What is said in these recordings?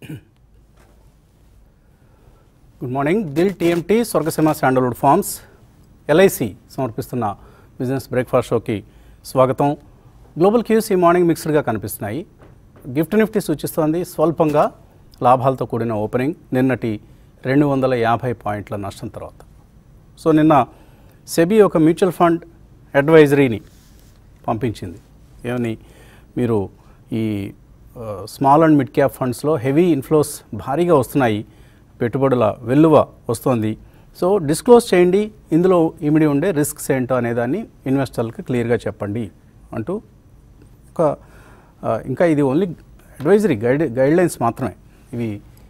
Good morning Dil TMT Swargaseema sandalwood farms LIC సమర్పిస్తున్న business breakfast షోకి స్వాగతం గ్లోబల్ క్యూస్ ఈ మార్నింగ్ మిక్స్డ్గా కనిపిస్తున్నాయి గిఫ్ట్ నిఫ్టీ సూచిస్తోంది స్వల్పంగా లాభాలతో కూడిన ఓపెనింగ్ నిన్నటి రెండు వందల యాభై పాయింట్ల నష్టం తర్వాత సో నిన్న సెబీ ఒక మ్యూచువల్ ఫండ్ అడ్వైజరీని పంపించింది ఏమని మీరు ఈ స్మాల్ అండ్ మిడ్ క్యాప్ ఫండ్స్లో హెవీ ఇన్ఫ్లోస్ భారీగా వస్తున్నాయి పెట్టుబడుల వెల్లువ వస్తుంది సో డిస్క్లోజ్ చేయండి ఇందులో ఇమిడి ఉండే రిస్క్స్ ఏంటో అనేదాన్ని ఇన్వెస్టర్లకు క్లియర్గా చెప్పండి అంటూ ఒక ఆ, ఇంకా ఇది ఓన్లీ అడ్వైజరీ గైడ్ గైడ్లైన్స్ మాత్రమే ఇవి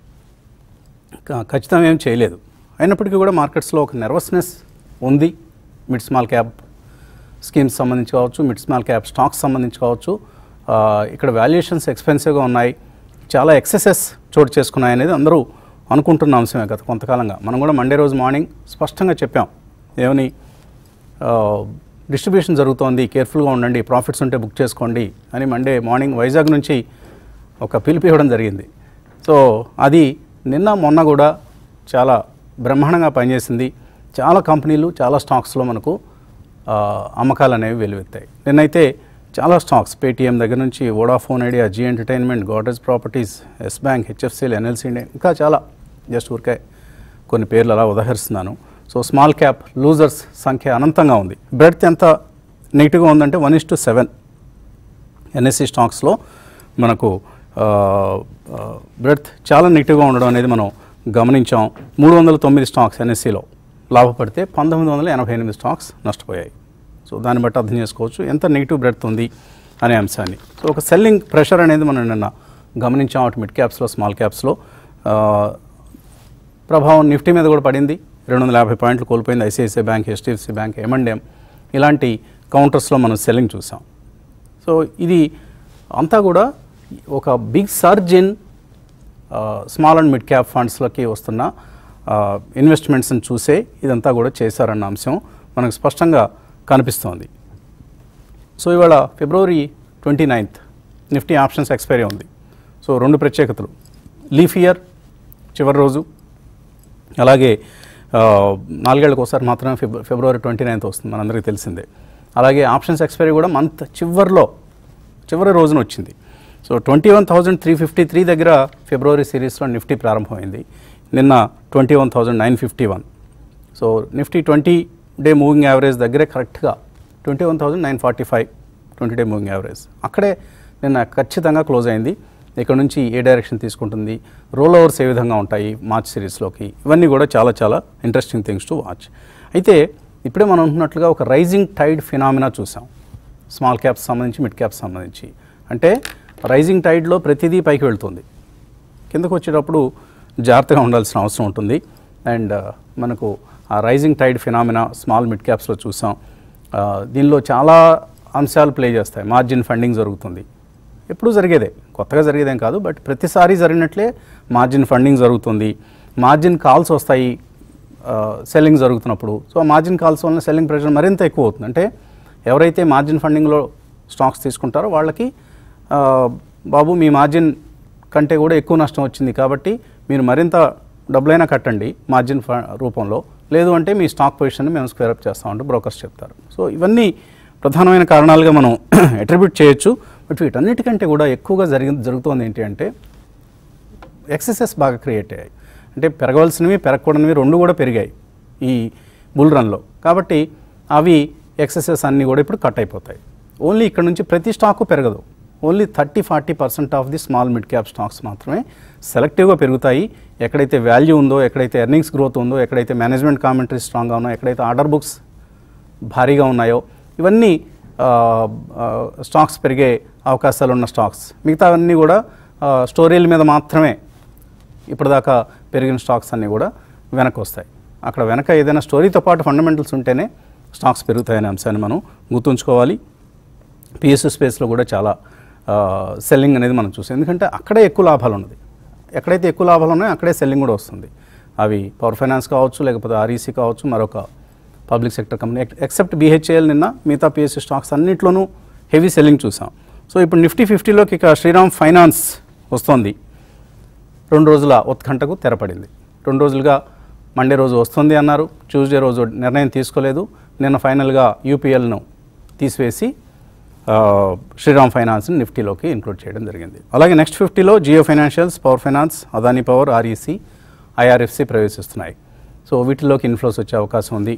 క- ఖచ్చితంగా ఏం చేయలేదు అయినప్పటికీ కూడా మార్కెట్స్లో ఒక నర్వస్నెస్ ఉంది మిడ్ స్మాల్ క్యాప్ స్కీమ్స్ సంబంధించి కావచ్చు మిడ్ స్మాల్ క్యాప్ స్టాక్స్ సంబంధించి కావచ్చు ఆ, ఇక్కడ వాల్యుయేషన్స్ ఎక్స్పెన్సివ్గా ఉన్నాయి చాలా ఎక్సెసెస్ చోటు చేసుకున్నాయి అనేది అందరూ అనుకుంటున్న అంశమే గత కొంతకాలంగా మనం కూడా మండే రోజు మార్నింగ్ స్పష్టంగా చెప్పాం ఏమని డిస్ట్రిబ్యూషన్ జరుగుతోంది కేర్ఫుల్గా ఉండండి ప్రాఫిట్స్ ఉంటే బుక్ చేసుకోండి అని మండే మార్నింగ్ వైజాగ్ నుంచి ఒక పిలుపు ఇవ్వడం జరిగింది సో అది నిన్న మొన్న కూడా చాలా బ్రహ్మాండంగా పనిచేసింది చాలా కంపెనీలు చాలా స్టాక్స్లో మనకు ఆ, అమ్మకాలు అనేవి వెలువెత్తాయి నిన్నైతే చాలా స్టాక్స్ పేటీఎం దగ్గర నుంచి Vodafone Idea Zee Entertainment Godrej Properties Yes Bank HFCL NLC India ఇంకా చాలా జస్ట్ ఊరికే కొన్ని పేర్లు అలా ఉదాహరిస్తున్నాను సో స్మాల్ క్యాప్ లూజర్స్ సంఖ్య అనంతంగా ఉంది బ్రెడ్త్ ఎంత నెగిటివ్గా ఉందంటే one is to seven NSC స్టాక్స్లో మనకు బ్రెడ్త్ చాలా నెగిటివ్గా ఉండడం అనేది మనం గమనించాం మూడు వందల తొమ్మిది స్టాక్స్ ఎన్ఎస్సిలో లాభపడితే పంతొమ్మిది వందల ఎనభై ఎనిమిది స్టాక్స్ నష్టపోయాయి సో దాన్ని బట్టి అర్థం చేసుకోవచ్చు ఎంత నెగిటివ్ బ్రెడ్త్ ఉంది అనే అంశాన్ని సో ఒక సెల్లింగ్ ప్రెషర్ అనేది మనం నిన్న గమనించాం అటు మిడ్ క్యాప్స్లో స్మాల్ క్యాప్స్లో ప్రభావం నిఫ్టీ మీద కూడా పడింది రెండు వందల యాభై పాయింట్లు కోల్పోయింది ఐసిఐసిఐ బ్యాంక్ హెచ్డిఎఫ్సి బ్యాంక్ ఎం ఇలాంటి కౌంటర్స్లో మనం సెల్లింగ్ చూసాం సో ఇది అంతా కూడా ఒక big surge in small and mid cap ఫండ్స్లోకి వస్తున్న ఇన్వెస్ట్మెంట్స్ని చూసే ఇదంతా కూడా చేశారన్న అంశం మనకు స్పష్టంగా కనిపిస్తోంది సో ఇవాళ February twenty ninth Nifty options expiry ఉంది సో రెండు ప్రత్యేకతలు లీఫ్ ఇయర్ చివరి రోజు అలాగే ఆ, నాలుగేళ్లకు ఒకసారి మాత్రమే ఫిబ్ ఫిబ్రవరి ట్వంటీ నైన్త్ వస్తుంది మనందరికీ తెలిసిందే అలాగే ఆప్షన్స్ ఎక్స్పైరీ కూడా మంత్ చివరిలో చివరి రోజున వచ్చింది so twenty one thousand three fifty three దగ్గర ఫిబ్రవరి సిరీస్లో నిఫ్టీ ప్రారంభమైంది నిన్న twenty one thousand nine fifty one so Nifty twenty day moving average దగ్గరే కరెక్ట్గా twenty one thousand nine forty five twenty day moving average అక్కడే నిన్న ఖచ్చితంగా క్లోజ్ అయింది ఇక్కడ నుంచి ఏ డైరెక్షన్ తీసుకుంటుంది రోల్ ఓవర్స్ ఏ విధంగా ఉంటాయి మార్చ్ సిరీస్లోకి ఇవన్నీ కూడా చాలా చాలా ఇంట్రెస్టింగ్ థింగ్స్ టు వాచ్ అయితే ఇప్పుడే మనం అనుకున్నట్లుగా ఒక రైజింగ్ టైడ్ ఫినామినా చూసాం స్మాల్ క్యాప్స్ సంబంధించి మిడ్ క్యాప్స్ సంబంధించి అంటే రైజింగ్ టైడ్లో ప్రతిదీ పైకి వెళ్తుంది కిందకు వచ్చేటప్పుడు జాగ్రత్తగా ఉండాల్సిన అవసరం ఉంటుంది అండ్ మనకు ఆ rising tide phenomena small mid క్యాప్స్లో చూసాం ఆ, దీనిలో చాలా అంశాలు ప్లే చేస్తాయి మార్జిన్ ఫండింగ్ జరుగుతుంది ఎప్పుడూ జరిగేదే కొత్తగా జరిగేదేం కాదు బట్ ప్రతిసారి జరిగినట్లే మార్జిన్ ఫండింగ్ జరుగుతుంది మార్జిన్ కాల్స్ వస్తాయి సెల్లింగ్ జరుగుతున్నప్పుడు సో ఆ మార్జిన్ కాల్స్ వలన సెల్లింగ్ ప్రెషర్ మరింత ఎక్కువ అవుతుంది అంటే ఎవరైతే మార్జిన్ ఫండింగ్లో స్టాక్స్ తీసుకుంటారో వాళ్ళకి ఆ, బాబు మీ మార్జిన్ కంటే కూడా ఎక్కువ నష్టం వచ్చింది కాబట్టి మీరు మరింత డబ్బులైనా కట్టండి మార్జిన్ ఫ రూపంలో లేదు అంటే మీ స్టాక్ పొజిషన్ మేము స్క్వేర్ అప్ చేస్తామంటూ బ్రోకర్స్ చెప్తారు సో ఇవన్నీ ప్రధానమైన కారణాలుగా మనం అట్రిబ్యూట్ చేయొచ్చు బట్ వీటన్నిటికంటే కూడా ఎక్కువగా జరిగి జరుగుతోంది ఏంటి అంటే ఎక్సెసెస్ బాగా క్రియేట్ అయ్యాయి అంటే పెరగవలసినవి పెరగకూడనివి రెండు కూడా పెరిగాయి ఈ బుల్ రన్లో కాబట్టి అవి ఎక్సెసెస్ అన్నీ కూడా ఇప్పుడు కట్ అయిపోతాయి ఓన్లీ ఇక్కడ నుంచి ప్రతి స్టాకు పెరగదు only thirty forty percent of the small mid cap stocks మాత్రమే సెలెక్టివ్గా పెరుగుతాయి ఎక్కడైతే వాల్యూ ఉందో ఎక్కడైతే ఎర్నింగ్స్ గ్రోత్ ఉందో ఎక్కడైతే మేనేజ్మెంట్ కామెంటరీ స్ట్రాంగ్గా ఉన్నాయో ఎక్కడైతే ఆర్డర్ బుక్స్ భారీగా ఉన్నాయో ఇవన్నీ ఆ, ఆ, స్టాక్స్ పెరిగే అవకాశాలు ఉన్న స్టాక్స్ మిగతా అన్నీ కూడా ఆ, స్టోరీల మీద మాత్రమే ఇప్పటిదాకా పెరిగిన స్టాక్స్ అన్నీ కూడా వెనక్కి వస్తాయి అక్కడ వెనక ఏదైనా స్టోరీతో పాటు ఫండమెంటల్స్ ఉంటేనే స్టాక్స్ పెరుగుతాయనే అంశాన్ని మనం గుర్తుంచుకోవాలి పిఎస్యు స్పేస్లో కూడా చాలా సెల్లింగ్ అనేది మనం చూసాం ఎందుకంటే అక్కడే ఎక్కువ లాభాలు ఉన్నది ఎక్కడైతే ఎక్కువ లాభాలు ఉన్నాయో అక్కడే సెల్లింగ్ కూడా వస్తుంది అవి పవర్ ఫైనాన్స్ కావచ్చు లేకపోతే ఆర్ఈసీ కావచ్చు మరొక public sector company except BHEL నిన్న మిగతా పిఎస్యు స్టాక్స్ అన్నింటిలోనూ హెవీ సెల్లింగ్ చూసాం సో ఇప్పుడు నిఫ్టీ ఫిఫ్టీలోకి ఇక శ్రీరామ్ ఫైనాన్స్ వస్తోంది రెండు రోజుల ఉత్కంఠకు తెరపడింది రెండు రోజులుగా మండే రోజు వస్తుంది అన్నారు ట్యూస్డే రోజు నిర్ణయం తీసుకోలేదు నిన్న ఫైనల్గా యూపీఎల్ను తీసివేసి ఆ, శ్రీరామ్ ఫైనాన్స్ని నిఫ్టీలోకి ఇంక్లూడ్ చేయడం జరిగింది అలాగే నెక్స్ట్ ఫిఫ్టీలో Jio Financials Power Finance Adani Power REC IRFC ప్రవేశిస్తున్నాయి సో వీటిలోకి ఇన్ఫ్లోస్ వచ్చే అవకాశం ఉంది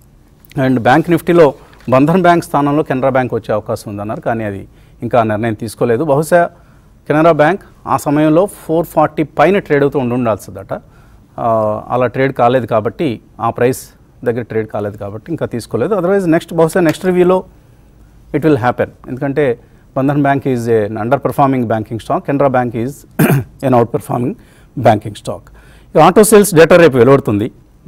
అండ్ బ్యాంక్ నిఫ్టీలో బంధన్ బ్యాంక్ స్థానంలో కెనరా బ్యాంక్ వచ్చే అవకాశం ఉందన్నారు కానీ అది ఇంకా నిర్ణయం తీసుకోలేదు బహుశా కెనరా బ్యాంక్ ఆ సమయంలో ఫోర్ ఫార్టీ పైన ట్రేడ్ అవుతూ ఉండి ఉండాల్సిందట ఆ, అలా ట్రేడ్ కాలేదు కాబట్టి ఆ ప్రైస్ దగ్గర ట్రేడ్ కాలేదు కాబట్టి ఇంకా తీసుకోలేదు అదర్వైజ్ నెక్స్ట్ బహుశా నెక్స్ట్ రివ్యూలో ఇట్ విల్ హ్యాపెన్ ఎందుకంటే Bandhan bank is a underperforming banking stock Canara bank is an outperforming banking stock auto sales data రేపు వెలువడుతుంది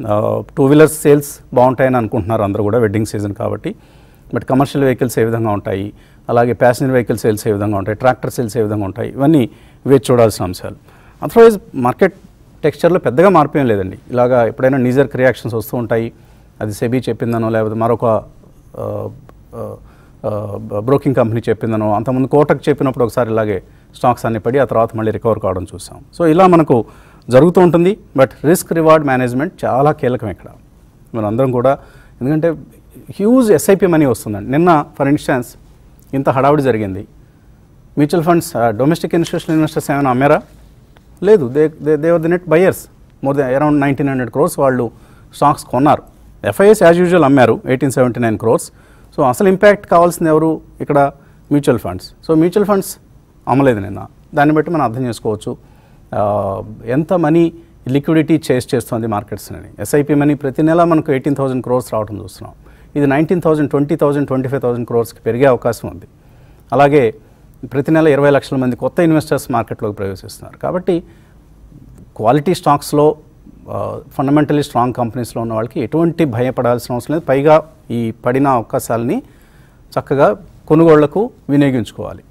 టూ వీలర్స్ సేల్స్ బాగుంటాయని అనుకుంటున్నారు అందరూ కూడా వెడ్డింగ్ సీజన్ కాబట్టి బట్ కమర్షియల్ వెహికల్స్ ఏ విధంగా ఉంటాయి అలాగే ప్యాసింజర్ వెహికల్ సేల్స్ ఏ విధంగా ఉంటాయి ట్రాక్టర్ సేల్స్ ఏ విధంగా ఉంటాయి ఇవన్నీ వేచి చూడాల్సిన అంశాలు అదర్వైజ్ మార్కెట్ టెక్స్చర్లో పెద్దగా మార్పు ఏం లేదండి ఇలాగా ఎప్పుడైనా నీజర్ రియాక్షన్స్ వస్తూ ఉంటాయి అది సెబీ చెప్పిందనో లేకపోతే మరొక ఆ, ఆ, ఆ, బ్రోకింగ్ కంపెనీ చెప్పిందనో అంతకుముందు కోటక్ చెప్పినప్పుడు ఒకసారి ఇలాగే స్టాక్స్ అన్ని పడి ఆ తర్వాత మళ్ళీ రికవర్ కావడం చూసాం సో ఇలా మనకు జరుగుతూ ఉంటుంది బట్ రిస్క్ రివార్డ్ మేనేజ్మెంట్ చాలా కీలకం ఇక్కడ మనం అందరం కూడా ఎందుకంటే హ్యూజ్ ఎస్ఐపి మనీ వస్తుందండి నిన్న ఫర్ ఇన్స్టాన్స్ ఇంత హడావుడి జరిగింది mutual funds domestic institutional investors ఏమైనా అమ్మారా లేదు they they they were the net buyers more than around nineteen hundred crores వాళ్ళు స్టాక్స్ కొన్నారు ఎఫ్ఐఎస్ యాజ్ యూజువల్ అమ్మారు eighteen seventy nine crores so అసలు ఇంపాక్ట్ కావాల్సింది ఎవరు ఇక్కడ mutual funds so mutual funds అమ్మలేదు నిన్న దాన్ని బట్టి మనం అర్థం చేసుకోవచ్చు ఆ, ఎంత మనీ లిక్విడిటీ చేస్ చేస్తుంది మార్కెట్స్ అని ఎస్ఐపి మనీ ప్రతి నెల మనకు ఎయిటీన్ థౌసండ్ క్రోర్స్ రావడం చూస్తున్నాం ఇది nineteen thousand twenty thousand twenty five thousand క్రోర్స్కి పెరిగే అవకాశం ఉంది అలాగే ప్రతి నెల ఇరవై లక్షల మంది కొత్త ఇన్వెస్టర్స్ మార్కెట్లోకి ప్రవేశిస్తున్నారు కాబట్టి క్వాలిటీ స్టాక్స్లో ఫండమెంటలీ స్ట్రాంగ్ కంపెనీస్లో ఉన్న వాళ్ళకి ఎటువంటి భయపడాల్సిన అవసరం లేదు పైగా ఈ పడిన అవకాశాలని చక్కగా కొనుగోళ్లకు వినియోగించుకోవాలి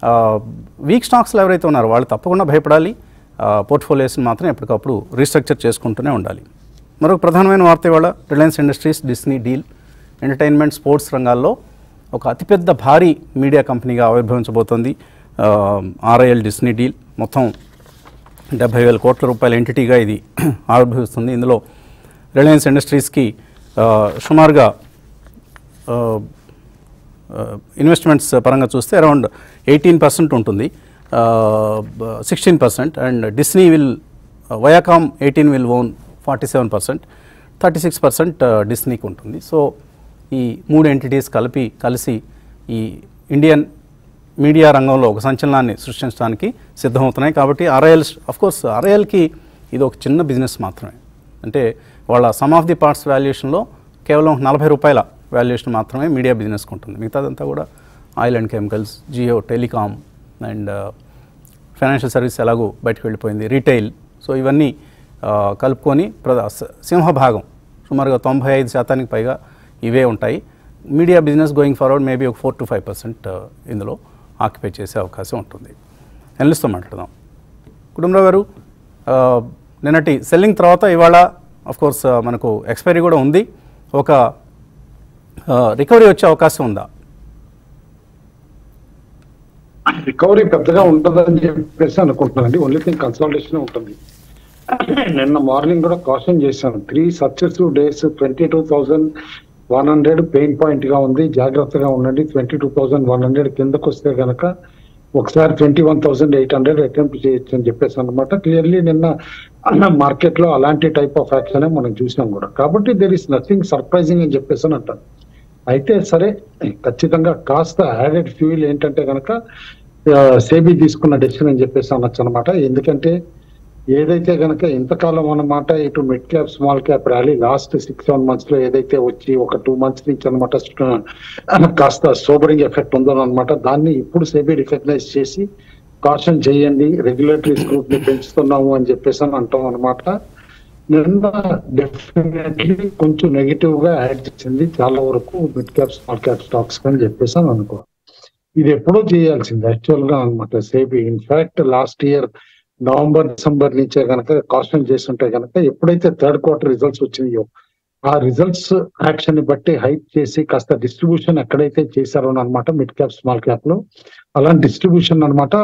వీక్ స్టాక్స్లో ఎవరైతే ఉన్నారో వాళ్ళు తప్పకుండా భయపడాలి పోర్ట్ఫోలియోస్ని మాత్రం ఎప్పటికప్పుడు రీస్ట్రక్చర్ చేసుకుంటూనే ఉండాలి మరొక ప్రధానమైన వార్త ఇవాళ Reliance Industries Disney deal entertainment sports రంగాల్లో ఒక అతిపెద్ద భారీ మీడియా కంపెనీగా ఆవిర్భవించబోతోంది ఆర్ఐఎల్ డిస్నీ డీల్ మొత్తం డెబ్బై వేల కోట్ల రూపాయల ఎంటిటీగా ఇది ఆవిర్భవిస్తుంది ఇందులో రిలయన్స్ ఇండస్ట్రీస్కి ఆ, సుమారుగా ఆ, ఇన్వెస్ట్మెంట్స్ పరంగా చూస్తే అరౌండ్ ఎయిటీన్ పర్సెంట్ ఉంటుంది sixteen percent and Disney will Viacom eighteen will own forty seven percent thirty six percent డిస్నీకి ఉంటుంది సో ఈ మూడు ఎంటిటీస్ కలిపి కలిసి ఈ ఇండియన్ మీడియా రంగంలో ఒక సంచలనాన్ని సృష్టించడానికి సిద్ధమవుతున్నాయి కాబట్టి ఆర్ఐఎల్ కోర్స్ ఆర్ఐఎల్కి ఇది ఒక చిన్న బిజినెస్ మాత్రమే అంటే వాళ్ళ సమ్ ఆఫ్ ది పార్ట్స్ వాల్యుయేషన్లో కేవలం నలభై రూపాయల వాల్యుయేషన్ మాత్రమే మీడియా బిజినెస్కి ఉంటుంది మిగతాదంతా కూడా oil and chemicals Jio telecom and financial service ఎలాగో బయటకు వెళ్ళిపోయింది రీటైల్ సో ఇవన్నీ ఆ, కలుపుకొని ప్రధా స- సింహభాగం సుమారుగా తొంభై ఐదు శాతానికి పైగా ఇవే ఉంటాయి media business going forward maybe ఒక ఫోర్ టు ఫైవ్ పర్సెంట్ ఇందులో ఆక్యుపై చేసే అవకాశం ఉంటుంది ఎనలిస్ట్తో మాట్లాడదాం కుటుంబరావు గారు ఆ, నిన్నటి సెల్లింగ్ తర్వాత ఇవాళ కోర్స్ మనకు ఎక్స్పైరీ కూడా ఉంది ఒక రికవరీ వచ్చే అవకాశం ఉందా రికవరీ పెద్దగా ఉంటుందని చెప్పేసి అనుకుంటున్నానండి ఓన్లీ థింగ్ కన్సల్టేషన్ ఉంటుంది నిన్న మార్నింగ్ కూడా కాషన్ చేశాను three successive days twenty two thousand one hundred pain point గా ఉంది జాగ్రత్తగా ఉండండి twenty two thousand one hundred కిందకు వస్తే గనక ఒకసారి twenty one thousand eight hundred attempt చేయొచ్చు అని చెప్పేసి అనమాట క్లియర్లీ నిన్న మార్కెట్ లో అలాంటి టైప్ ఆఫ్ యాక్షన్ మనం చూసాం కూడా కాబట్టి దెర్ ఇస్ నథింగ్ సర్ప్రైజింగ్ అని చెప్పేసి అని అంటాను అయితే సరే ఖచ్చితంగా కాస్త యాడెడ్ ఫ్యూల్ ఏంటంటే కనుక సేబీ తీసుకున్న డెసిషన్ అని చెప్పేసి అనొచ్చు అనమాట ఎందుకంటే ఏదైతే గనక ఇంతకాలం అన్నమాట ఇటు mid cap small cap rally last six seven months లో ఏదైతే వచ్చి ఒక టూ మంత్స్ నుంచి అనమాట కాస్త సోబరింగ్ ఎఫెక్ట్ ఉందో అనమాట దాన్ని ఇప్పుడు సేబీ రికగ్నైజ్ చేసి కాషన్ చేయండి రెగ్యులేటరీ స్క్రూట్ని పెంచుతున్నాము అని చెప్పేసి అని అంటాం అనమాట నిన్న డెఫినెట్లీ కొంచెం నెగిటివ్ గా యాడ్ చేసింది చాలా వరకు mid cap small cap stocks అని చెప్పేసి అని అనుకో ఇది ఎప్పుడో చేయాల్సింది యాక్చువల్ గా అనమాట SEBI in fact last year November December నుంచే కనుక కాస్టన్ చేస్తుంటే కనుక ఎప్పుడైతే థర్డ్ క్వార్టర్ రిజల్ట్స్ వచ్చినాయో ఆ రిజల్ట్స్ యాక్షన్ ని బట్టి హైప్ చేసి కాస్త డిస్ట్రిబ్యూషన్ ఎక్కడైతే చేశారో అనమాట మిడ్ క్యాప్ స్మాల్ క్యాప్ లో అలాంటి డిస్ట్రిబ్యూషన్ అనమాట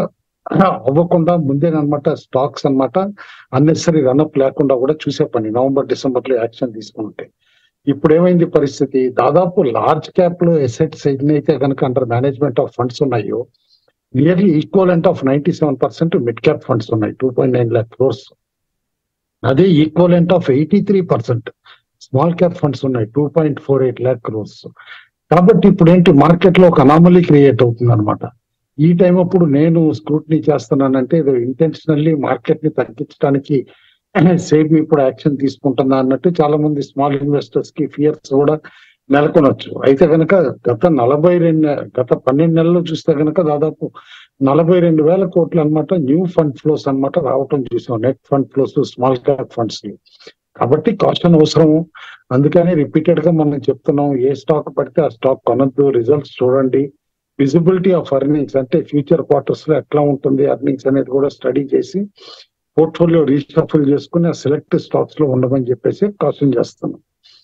అవ్వకుండా ముందే అనమాట స్టాక్స్ అన్నమాట అన్నెసరీ రన్అప్ లేకుండా కూడా చూసే పని నవంబర్ డిసెంబర్ లో యాక్షన్ తీసుకుంటే ఇప్పుడు ఏమైంది పరిస్థితి దాదాపు లార్జ్ క్యాప్ లో ఎసెట్స్ ఎన్నైతే కనుక అండర్ మేనేజ్మెంట్ ఆఫ్ ఫండ్స్ ఉన్నాయో nearly equivalent of ninety seven percent mid cap funds ఉన్నాయి two point nine lakh crores అదే equivalent of eighty three percent small cap funds ఉన్నాయి two point four eight lakh crores కాబట్టి ఇప్పుడు ఏంటి మార్కెట్ లో ఒక అనామలీ క్రియేట్ అవుతుంది అనమాట ఈ టైం అప్పుడు నేను స్క్రూటినీ చేస్తున్నానంటే ఇది ఇంటెన్షనల్లీ మార్కెట్ ని తగ్గించడానికి సేమ్ ఇప్పుడు యాక్షన్ తీసుకుంటుందా అన్నట్టు చాలా మంది స్మాల్ ఇన్వెస్టర్స్ కి ఫియర్స్ కూడా నెలకొనొచ్చు అయితే కనుక గత నలభై రెండు గత పన్నెండు నెలల్లో చూస్తే కనుక దాదాపు నలభై రెండు వేల కోట్లు అనమాట న్యూ ఫండ్ ఫ్లోస్ అన్నమాట రావటం చూసాం net fund flows small cap funds కాబట్టి కాషన్ అవసరం అందుకని రిపీటెడ్ గా మనం చెప్తున్నాం ఏ స్టాక్ పడితే ఆ స్టాక్ కొనద్దు రిజల్ట్స్ చూడండి విజిబిలిటీ ఆఫ్ అర్నింగ్స్ అంటే ఫ్యూచర్ క్వార్టర్స్ లో ఎట్లా ఉంటుంది అర్నింగ్స్ అనేది కూడా స్టడీ చేసి పోర్ట్ఫోలియో రీషఫుల్ చేసుకుని ఆ సెలెక్ట్ స్టాక్స్ లో ఉండమని చెప్పేసి కాషన్ చేస్తున్నాం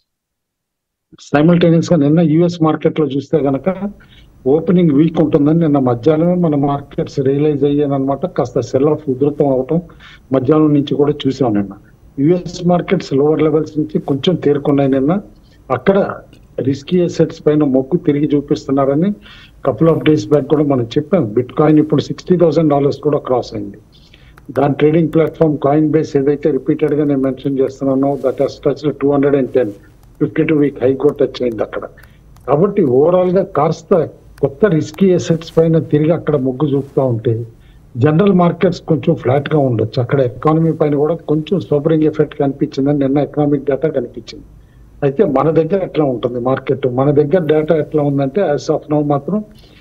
సైమల్టేనియస్ గా నిన్న యుఎస్ మార్కెట్ లో చూస్తే గనక ఓపెనింగ్ వీక్ ఉంటుందని నిన్న మధ్యాహ్నమే మన మార్కెట్స్ రియలైజ్ అయ్యాను అనమాట కాస్త సెల్ ఆఫ్ ఉధృతం అవటం మధ్యాహ్నం నుంచి కూడా చూసాం నిన్న యుఎస్ మార్కెట్స్ లోవర్ లెవెల్స్ నుంచి కొంచెం తేరుకున్నాయి నిన్న అక్కడ రిస్కీ అసెట్స్ పైన మొక్కు తిరిగి చూపిస్తున్నారని కపుల్ ఆఫ్ డేస్ బ్యాక్ కూడా మనం చెప్పాం బిట్ కాయిన్ ఇప్పుడు సిక్స్టీ థౌసండ్ డాలర్స్ కూడా క్రాస్ అయింది దాని ట్రేడింగ్ ప్లాట్ఫామ్ కాయిన్ బేస్ ఏదైతే రిపీటెడ్ గా నేను మెన్షన్ చేస్తున్నానో that has touch two hundred and ten fifty two week హైకోర్ట్ టచ్ అయింది అక్కడ కాబట్టి ఓవరాల్ గా కాస్త కొత్త రిస్కీ అసెట్స్ పైన తిరిగి అక్కడ మొగ్గు చూపుతా ఉంటే జనరల్ మార్కెట్స్ కొంచెం ఫ్లాట్ గా ఉండొచ్చు అక్కడ ఎకానమీ పైన కూడా కొంచెం సోపరింగ్ ఎఫెక్ట్ కనిపించిందని నిన్న ఎకనామిక్ డేటా కనిపించింది అయితే మన దగ్గర ఎట్లా ఉంటుంది మార్కెట్ మన దగ్గర డేటా ఎట్లా ఉందంటే యాజ్ ఆఫ్ నౌ మాత్రం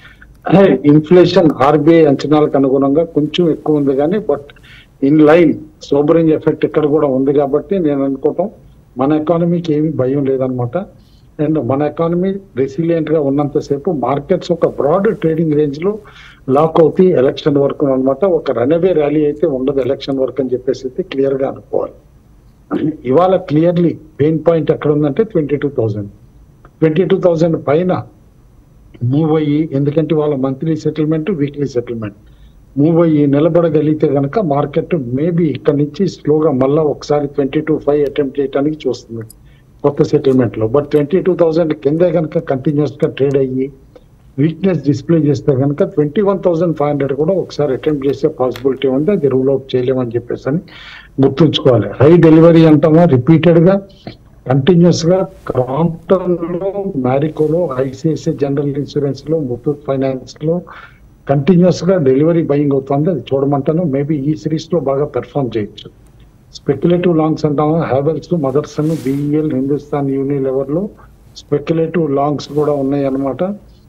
ఇన్ఫ్లేషన్ ఆర్బీఐ అంచనాలకు అనుగుణంగా కొంచెం ఎక్కువ ఉంది కానీ but in line sobering effect ఇక్కడ కూడా ఉంది కాబట్టి నేను అనుకోవటం మన ఎకానమీకి ఏమీ భయం లేదనమాట అండ్ మన ఎకానమీ రెసిలియంట్ గా ఉన్నంతసేపు మార్కెట్స్ ఒక బ్రాడ్ ట్రేడింగ్ రేంజ్ లో లాక్ అవుతాయి ఎలక్షన్ వరకు అనమాట ఒక రనవే ర్యాలీ అయితే ఉండదు ఎలక్షన్ వరకు అని చెప్పేసి అయితే క్లియర్ గా అనుకోవాలి ఇవాళ క్లియర్లీ పెయిన్ పాయింట్ ఎక్కడ ఉందంటే twenty two thousand twenty two thousand పైన మూవ్ అయ్యి ఎందుకంటే వాళ్ళ monthly settlement weekly settlement move అయ్యి నిలబడగలిగితే కనుక మార్కెట్ మేబీ ఇక్కడ నుంచి స్లోగా మళ్ళా ఒకసారి ట్వంటీ టూ ఫైవ్ అటెంప్ట్ చేయడానికి చూస్తుంది కొత్త సెటిల్మెంట్ లో బట్ ట్వంటీ టూ థౌసండ్ కిందే కనుక కంటిన్యూస్ గా ట్రేడ్ అయ్యి వీక్నెస్ డిస్ప్లే చేస్తే కనుక twenty one thousand five hundred కూడా ఒకసారి అటెంప్ట్ చేసే పాసిబిలిటీ ఉంది అది రూల్ అవుట్ చేయలేమని చెప్పేసి అని గుర్తుంచుకోవాలి హై డెలివరీ అంటామా రిపీటెడ్ గా కంటిన్యూస్ గా క్రాంప్టన్ లో మ్యారికోలో ఐసిఐసిఐ జనరల్ ఇన్సూరెన్స్ లో ముత్తూట్ ఫైనాన్స్ లో కంటిన్యూస్ గా డెలివరీ బయింగ్ అవుతుంది అది చూడమంటాను మేబీ ఈ సిరీస్ లో బాగా పెర్ఫామ్ చేయొచ్చు స్పెక్యులేటివ్ లాంగ్స్ అంటాము Havells Motherson BEL Hindustan Unilever లో స్పెక్యులేటివ్ లాంగ్స్ కూడా ఉన్నాయి అన్నమాట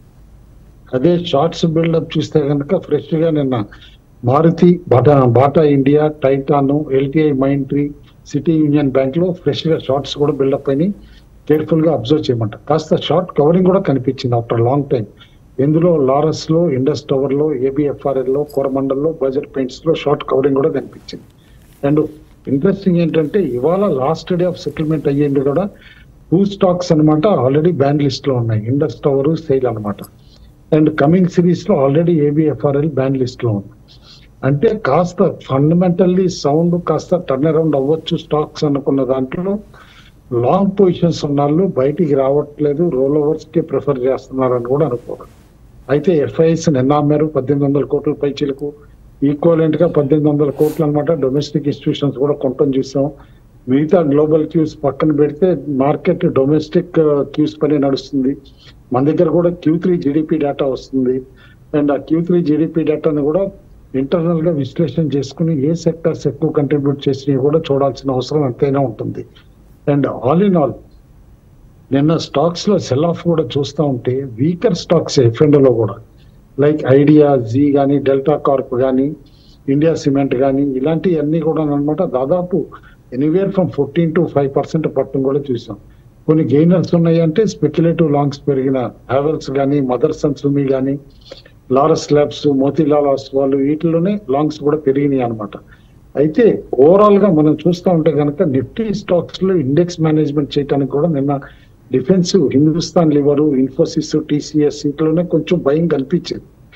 అదే షార్ట్స్ బిల్డప్ చూస్తే కనుక ఫ్రెష్ గా నిన్న Maruti Bata Bata India Titan LTI Mindtree City Union Bank లో ఫ్రెష్ గా షార్ట్స్ కూడా బిల్డప్ అయినాయి కేర్ఫుల్ గా అబ్జర్వ్ చేయమంట కాస్త షార్ట్ కవరింగ్ కూడా కనిపించింది ఆఫ్టర్ లాంగ్ టైం ఇందులో లారస్ లో ఇండస్ టవర్ లో ఏబిఎఫ్ఆర్ఎల్ లో కోరమండల్ లో బజెట్ పెయింట్స్ లో షార్ట్ కవరింగ్ కూడా కనిపించింది అండ్ ఇంట్రెస్టింగ్ ఏంటంటే ఇవాళ లాస్ట్ డే ఆఫ్ సెటిల్మెంట్ అయ్యేది కూడా టూ స్టాక్స్ అన్నమాట ఆల్రెడీ బ్యాన్ లిస్ట్ లో ఉన్నాయి ఇండస్ టవర్ సేల్ అన్నమాట అండ్ కమింగ్ సిరీస్ లో ఆల్రెడీ ఏబిఎఫ్ఆర్ఎల్ బ్యాన్ లిస్ట్ లో ఉంది అంటే కాస్త ఫండమెంటల్లీ సౌండ్ కాస్త టర్న్ అరౌండ్ అవ్వచ్చు స్టాక్స్ అనుకున్న దాంట్లో లాంగ్ పొజిషన్స్ ఉన్న వాళ్ళు బయటికి రావట్లేదు రోల్ ఓవర్స్ కి ప్రిఫర్ చేస్తున్నారని కూడా అనుకోవాలి అయితే ఎఫ్ఐఎస్ నిన్న అమ్మారు పద్దెనిమిది వందల కోట్ల పైచీలకు ఈక్వలెంట్ గా పద్దెనిమిది వందల కోట్లు అనమాట డొమెస్టిక్ ఇన్స్టిట్యూషన్స్ కూడా కొనటం చూసాం మిగతా గ్లోబల్ క్యూస్ పక్కన పెడితే మార్కెట్ డొమెస్టిక్ క్యూస్ పని నడుస్తుంది మన దగ్గర కూడా క్యూ త్రీ జీడిపి డేటా వస్తుంది అండ్ ఆ క్యూ త్రీ జీడిపి డేటాను కూడా ఇంటర్నల్ గా విశ్లేషణ చేసుకుని ఏ సెక్టర్స్ ఎక్కువ కంట్రిబ్యూట్ చేసినవి కూడా చూడాల్సిన అవసరం ఎంతైనా ఉంటుంది అండ్ ఆల్ ఇన్ ఆల్ నిన్న స్టాక్స్ లో సెల్ ఆఫ్ కూడా చూస్తూ ఉంటే వీకర్ స్టాక్స్ ఎఫ్ఎండ్ లో కూడా లైక్ ఐడియా జీ కానీ డెల్టా కార్ప్ కానీ ఇండియా సిమెంట్ కానీ ఇలాంటివన్నీ కూడా అనమాట దాదాపు anywhere from fourteen to five percent పట్టడం కూడా చూసాం కొన్ని గెయినర్స్ ఉన్నాయి అంటే స్పెక్యులేటివ్ లాంగ్స్ పెరిగిన హ్యావెల్స్ కానీ మదర్సన్ సుమి కానీ లారస్ ల్యాబ్స్ మోతీలాల్ వాళ్ళు వీటిలోనే లాంగ్స్ కూడా పెరిగినాయి అనమాట అయితే ఓవరాల్ గా మనం చూస్తూ ఉంటే కనుక నిఫ్టీ స్టాక్స్ లో ఇండెక్స్ మేనేజ్మెంట్ చేయడానికి కూడా నిన్న defence Hindustan Lever Infosys TCS వీటిలోనే కొంచెం భయం కనిపించింది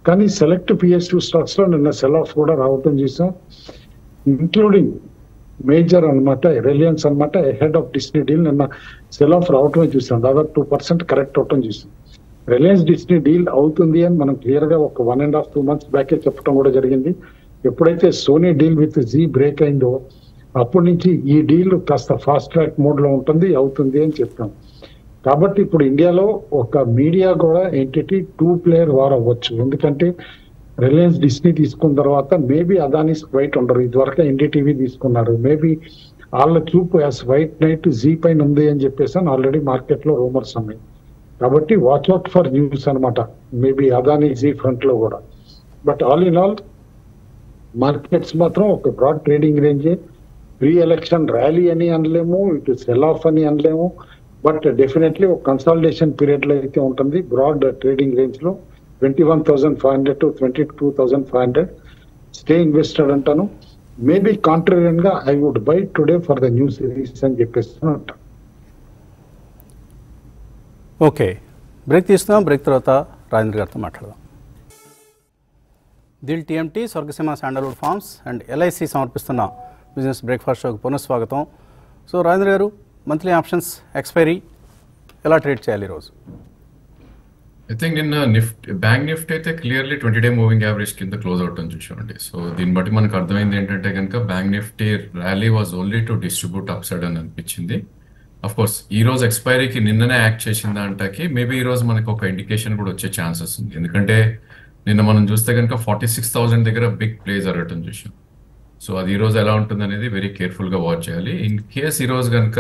కానీ సెలెక్ట్ పిఎస్యూ స్టాక్స్ లో నిన్న సెల్ ఆఫ్ కూడా రావటం చూసాం ఇంక్లూడింగ్ మేజర్ అన్నమాట రిలయన్స్ అన్నమాట హెడ్ ఆఫ్ డిస్నీ డీల్ నిన్న సెల్ ఆఫ్ రావటమే చూసాం దాదాపు టూ పర్సెంట్ కరెక్ట్ అవటం చూసాం రిలయన్స్ డిస్నీ డీల్ అవుతుంది అని మనం క్లియర్ గా ఒక one and half two months బ్యాకే చెప్పడం కూడా జరిగింది ఎప్పుడైతే Sony deal with Zee break అయిందో అప్పటి నుంచి ఈ డీల్ కాస్త ఫాస్ట్ ట్రాక్ మోడ్ లో ఉంటుంది అవుతుంది అని చెప్తాం కాబట్టి ఇప్పుడు ఇండియాలో ఒక మీడియా కూడా ఎంటిటీ టూ ప్లేయర్ వార్ అవ్వచ్చు ఎందుకంటే రిలయన్స్ డిస్నీ తీసుకున్న తర్వాత మేబీ అదానీస్ వైట్ ఉండరు ఇదివరకు ఎన్డీటీవీ తీసుకున్నారు మేబీ వాళ్ళ చూపు యాజ్ వైట్ నైట్ జీ పైన ఉంది అని చెప్పేసి ఆల్రెడీ మార్కెట్ లో రూమర్స్ ఉన్నాయి కాబట్టి వాచ్ అవుట్ ఫర్ న్యూస్ అనమాట మేబీ అదానీ జీ ఫ్రంట్ లో కూడా but all in all markets మాత్రం ఒక broad trading range pre election rally అని అనలేము ఇటు సెల్ ఆఫ్ అని అనలేము బట్ డెఫినెట్లీ ఒక కన్సాలిడేషన్ పీరియడ్ లో అయితే ఉంటుంది బ్రాడ్ ట్రేడింగ్ రేంజ్ లో twenty one thousand five hundred to twenty two thousand five hundred stay invested అంటాను మేబీ కాంట్రేరియన్ గా I would buy today for the new series అని చెప్పేసి అంటాను ఓకే బ్రేక్ తీసుకుందాం బ్రేక్ తర్వాత రాజేంద్ర గారితో మాట్లాడదాం Dil TMT Swargaseema sandalwood farms and LIC సమర్పిస్తున్న బిజినెస్ బ్రేక్ఫాస్ట్ షోకి పునఃస్వాగతం సో రాజేంద్ర గారు మంత్లీ ఆప్షన్స్ ఎక్స్పైరీ ఎలా ట్రేడ్ చేయాలి ఈరోజు ఐ థింక్ నిన్న నిఫ్ట్ బ్యాంక్ నిఫ్ట్ అయితే clearly twenty day moving average కింద క్లోజ్ అవుట్ అని చూసామండి సో దీన్ని బట్టి మనకు అర్థమైంది ఏంటంటే కనుక bank Nifty rally was only to distribute upside అని అనిపించింది అఫ్ కోర్స్ ఈ రోజు ఎక్స్పైరీకి నిన్ననే యాక్ట్ చేసింది అంటకి మేబీ ఈ రోజు మనకు ఒక ఇండికేషన్ కూడా వచ్చే ఛాన్సెస్ ఉంది ఎందుకంటే నిన్న మనం చూస్తే కనుక ఫార్టీ సిక్స్ థౌసండ్ దగ్గర బిగ్ ప్లే జరగటం చూసాం సో అది ఈ రోజు ఎలా ఉంటుంది అనేది వెరీ కేర్ఫుల్ గా వాచ్ చేయాలి ఇన్ కేస్ ఈ రోజు కనుక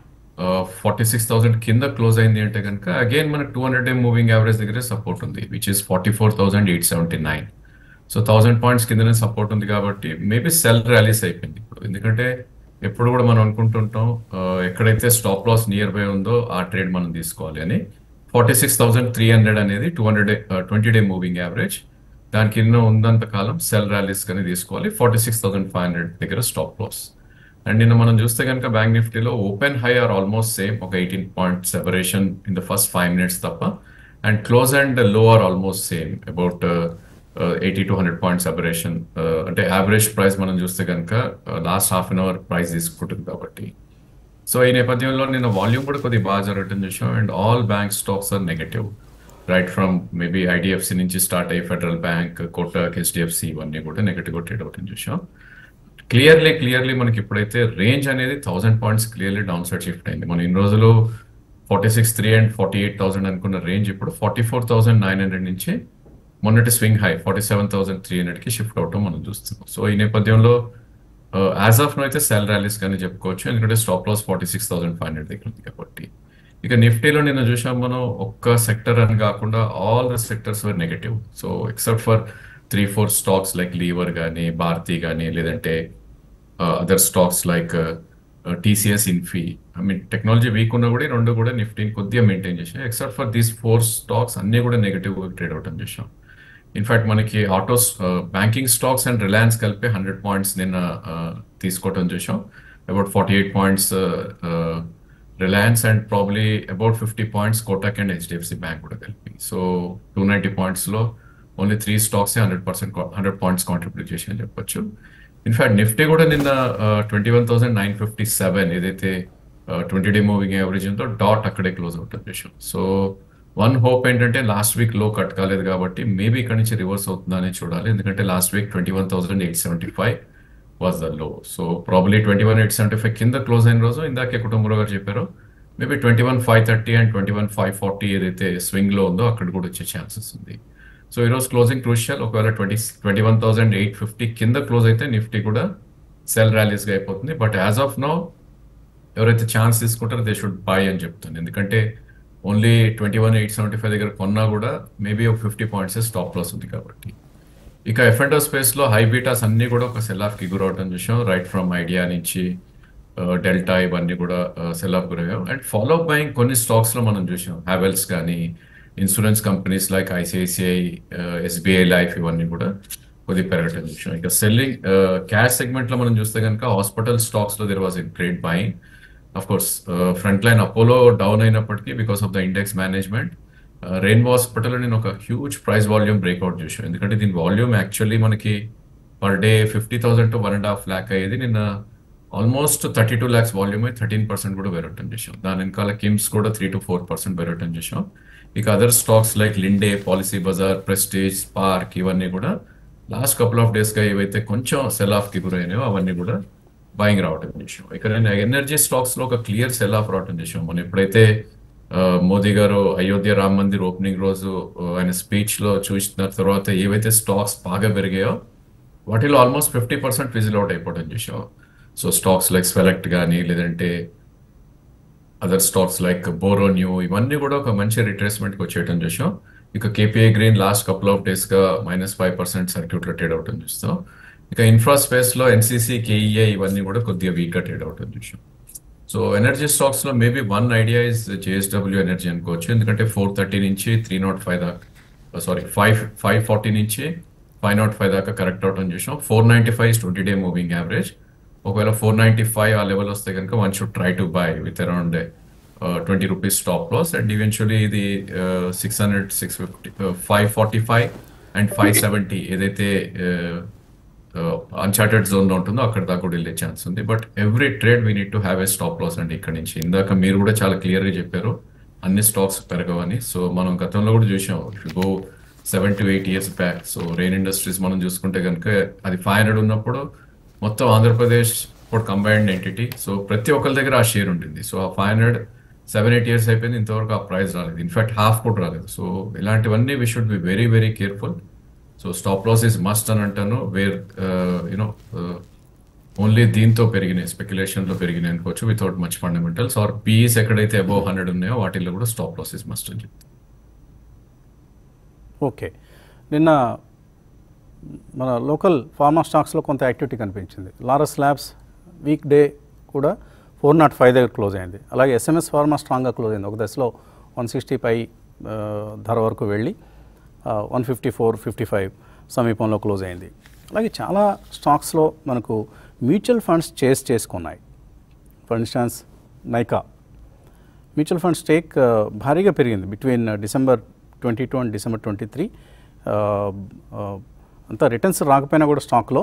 ఫార్టీ సిక్స్ థౌసండ్ కింద క్లోజ్ అయింది అంటే కనుక అగైన్ మనకు two hundred day moving average దగ్గర సపోర్ట్ ఉంది which is forty four thousand eight seventy nine so thousand points కిందనే సపోర్ట్ ఉంది కాబట్టి మేబీ సెల్ ర్యాలీస్ అయిపోయింది ఇప్పుడు ఎందుకంటే ఎప్పుడు కూడా మనం అనుకుంటుంటాం ఆ, ఎక్కడైతే స్టాప్ లాస్ నియర్ బై ఉందో ఆ ట్రేడ్ మనం తీసుకోవాలి అని forty six thousand three hundred అనేది two hundred twenty day moving average దాని కింద ఉన్నంత కాలం సెల్ ర్యాలీస్ కానీ తీసుకోవాలి forty six thousand five hundred దగ్గర స్టాప్ లాస్ అండ్ నిన్న మనం చూస్తే కనుక బ్యాంక్ నిఫ్టీలో open high or almost same ఒక eighteen point separation in the first five minutes తప్ప and close and low or almost same about eighty to hundred point separation అంటే average price మనం చూస్తే కనుక last half an hour price తీసుకుంటుంది కాబట్టి so ఈ నేపథ్యంలో నిన్న వాల్యూమ్ కూడా కొద్దిగా బాగా జరగటం చూసాం and all bank stocks are negative right from maybe IDFC నుంచి స్టార్ట్ అయ్యి ఫెడరల్ బ్యాంక్ కోటక్ హెచ్డిఎఫ్సి ఇవన్నీ కూడా నెగటివ్ ట్రేడ్ అవటం చూసాం క్లియర్లీ క్లియర్లీ మనకి ఇప్పుడైతే రేంజ్ అనేది thousand points clearly downside shift అయింది మనం ఇన్ని రోజులు forty six three and forty eight thousand అనుకున్న రేంజ్ ఇప్పుడు forty four thousand nine hundred నుంచి మొన్నటి swing high forty seven thousand three హండ్రెడ్కి షిఫ్ట్ అవటం మనం చూస్తున్నాం సో ఈ నేపథ్యంలో యాజ్ ఆఫ్ నో అయితే సెల్ ర్యాలీస్ కానీ చెప్పుకోవచ్చు ఎందుకంటే stop loss forty six thousand five hundred దగ్గర ఉంది కాబట్టి ఇక నిఫ్టీలో నిన్న చూసాం మనం ఒక్క సెక్టర్ అని కాకుండా all the sectors were negative so except for three four stocks like Lever కానీ భారతి కానీ లేదంటే other stocks like TCS Infy I mean technology weak ఉన్నా కూడా ఈ రెండు కూడా నిఫ్టీని కొద్దిగా మెయింటైన్ చేసాం except for these four stocks అన్ని కూడా నెగటివ్ ట్రేడ్ అవటం చేసాం ఇన్ఫాక్ట్ మనకి autos banking stocks and Reliance కలిపి హండ్రెడ్ పాయింట్స్ నిన్న uh, తీసుకోవటం చూసాం about forty eight points Reliance and probably about fifty points Kotak and HDFC bank కూడా కలిపి సో టూ నైంటీ పాయింట్స్లో only three stocks hundred percent hundred points contribute చేసి అని చెప్పొచ్చు ఇన్ఫాక్ట్ నిఫ్టీ కూడా నిన్న twenty one thousand nine fifty seven ఏదైతే twenty day moving average ఉందో డాట్ అక్కడే క్లోజ్ అవుట్ చేసాం సో వన్ హోప్ ఏంటంటే లాస్ట్ వీక్ లో కట్ కాలేదు కాబట్టి మేబీ ఇక్కడ నుంచి రివర్స్ అవుతుందని చూడాలి ఎందుకంటే last week twenty one thousand eight seventy five was the low so probably twenty one eight seventy five కింద క్లోజ్ అయిన రోజు ఇందాకే కుటుంబంలో గారు చెప్పారు maybe twenty one five thirty and twenty one five forty ఏదైతే స్వింగ్ లో ఉందో అక్కడ కూడా వచ్చే ఛాన్సెస్ ఉంది సో ఈరోజు క్లోజింగ్ క్రూషియల్ ఒకవేళ twenty twenty one thousand eight fifty కింద క్లోజ్ అయితే నిఫ్టీ కూడా సెల్ ర్యాలీస్గా అయిపోతుంది బట్ యాజ్ ఆఫ్ నో ఎవరైతే ఛాన్స్ తీసుకుంటారో దే షుడ్ బై అని చెప్తాను ఎందుకంటే only twenty one eight seventy five దగ్గర కొన్నా కూడా మేబీ ఒక ఫిఫ్టీ పాయింట్స్ స్టాప్ లాస్ ఉంది కాబట్టి ఇక ఎఫ్ అండ్ స్పేస్ లో హై బీటాస్ అన్ని కూడా ఒక సెల్ ఆఫ్ కి గురవటం చూసాం రైట్ ఫ్రమ్ ఐడియా నుంచి డెల్టా ఇవన్నీ కూడా సెల్ ఆఫ్ గురయ్యాం అండ్ ఫాలో అప్ బయింగ్ కొన్ని స్టాక్స్ లో మనం చూసాం హ్యావెల్స్ కానీ insurance companies like ICICI SBI life ఇవన్నీ కూడా కొద్దిగా పెరగటం చూసాం ఇక సెల్లింగ్ క్యాష్ సెగ్మెంట్ లో మనం చూస్తే కనుక హాస్పిటల్ స్టాక్స్ లో there was a great buying of course front line Apollo down అయినప్పటికీ because of the index management Rainbow hospital నేను ఒక హ్యూజ్ ప్రైస్ వాల్యూమ్ బ్రేక్అవుట్ చూసాను ఎందుకంటే దీని వాల్యూమ్ యాక్చువల్లీ మనకి per day fifty thousand to one and half lakh అయ్యేది నిన్న almost thirty two lakhs volume అయి థర్టీన్ పర్సెంట్ కూడా పెరగటం చేసాం దాని వెనకాల కిమ్స్ కూడా త్రీ టు ఫోర్ పర్సెంట్ పెరగటం చేసాం ఇక other stocks like Linde Policy Bazaar Prestige Spark ఇవన్నీ కూడా లాస్ట్ కపుల్ ఆఫ్ డేస్గా ఏవైతే కొంచెం సెల్ ఆఫ్కి గురైనాయో అవన్నీ కూడా బయింగ్ రావటం చేసాం ఇక నేను ఎనర్జీ స్టాక్స్లో ఒక క్లియర్ సెల్ ఆఫ్ రావటం చేసాం మనం ఎప్పుడైతే ఆ, మోదీ గారు అయోధ్య రామ్ మందిర్ ఓపెనింగ్ రోజు ఆ, ఆయన స్పీచ్ లో చూసిన తర్వాత ఏవైతే స్టాక్స్ బాగా పెరిగాయో వాటిలో almost fifty percent fizzle out అయిపోవడం చూసాం సో స్టాక్స్ లైక్ స్వెలెక్ట్ కానీ లేదంటే other stocks like Boro new ఇవన్నీ కూడా ఒక మంచి రిట్రేస్మెంట్కి వచ్చేయటం చూసాం ఇక KPI green last couple of డేస్గా మైనస్ ఫైవ్ పర్సెంట్ సర్క్యూట్లో ట్రేడ్ అవటం చూస్తాం ఇక ఇన్ఫ్రా స్పేస్లో ఎన్సీసీ కేఈఏ ఇవన్నీ కూడా కొద్దిగా వీక్గా ట్రేడ్ అవటం చూసాం సో ఎనర్జీ స్టాక్స్ లో maybe one idea is JSW energy అనుకోవచ్చు ఎందుకంటే ఫోర్ థర్టీ నుంచి త్రీ నాట్ ఫైవ్ దాకా సారీ ఫైవ్ ఫైవ్ ఫార్టీ నుంచి ఫైవ్ నాట్ ఫైవ్ దాకా కరెక్ట్ అవటం చూసాం four ninety five twenty day moving average ఒకవేళ ఫోర్ నైంటీ ఫైవ్ ఆ లెవెల్ వస్తే కనుక one should try to buy with around twenty rupees stop loss and eventually ఇది six hundred six fifty five forty five and five seventy ఏదైతే uncharted zone లో ఉంటుందో అక్కడ దాకా కూడా వెళ్ళే ఛాన్స్ ఉంది but every trade we need to have a stop loss అండి ఇక్కడ నుంచి ఇందాక మీరు కూడా చాలా క్లియర్ గా చెప్పారు అన్ని స్టాక్స్ పెరగవని సో మనం గతంలో కూడా చూసాం go seven to eight years back so Rain Industries మనం చూసుకుంటే కనుక అది ఫైవ్ హండ్రెడ్ ఉన్నప్పుడు మొత్తం ఆంధ్రప్రదేశ్ ఇప్పుడు కంబైన్డ్ ఎంటిటీ సో ప్రతి ఒక్కరి దగ్గర ఆ షేర్ ఉంటుంది సో ఆ five hundred seven eight years అయిపోయింది ఇంతవరకు ఆ ప్రైస్ రాలేదు ఇన్ఫాక్ట్ హాఫ్ కూడా రాలేదు సో ఇలాంటివన్నీ we should be very very careful so stop loss is must అని అంటాను వేర్ యునో ఓన్లీ దీంతో పెరిగినాయి స్పెక్యులేషన్ లో పెరిగినాయి అనుకోవచ్చు without much fundamentals or PEs ఎక్కడైతే అబౌవ్ హండ్రెడ్ ఉన్నాయో వాటిల్లో కూడా స్టాప్ లాస్ ఇస్ మస్ట్ అని చెప్తాను ఓకే నిన్న మన లోకల్ ఫార్మా స్టాక్స్లో కొంత యాక్టివిటీ కనిపించింది లారస్ ల్యాబ్స్ వీక్ డే కూడా ఫోర్ నాట్ ఫైవ్ దగ్గర క్లోజ్ అయింది అలాగే ఎస్ఎంఎస్ ఫార్మా స్ట్రాంగ్గా క్లోజ్ అయింది ఒక దశలో వన్ సిక్స్టీ పై ఆ, ధర వరకు వెళ్ళి one fifty four fifty five సమీపంలో క్లోజ్ అయింది అలాగే చాలా స్టాక్స్లో మనకు మ్యూచువల్ ఫండ్స్ చేస్ చేసుకున్నాయి for instance Nykaa mutual fund stake ఆ, భారీగా పెరిగింది between December twenty two and December twenty three అంతా రిటర్న్స్ రాకపోయినా కూడా స్టాక్లో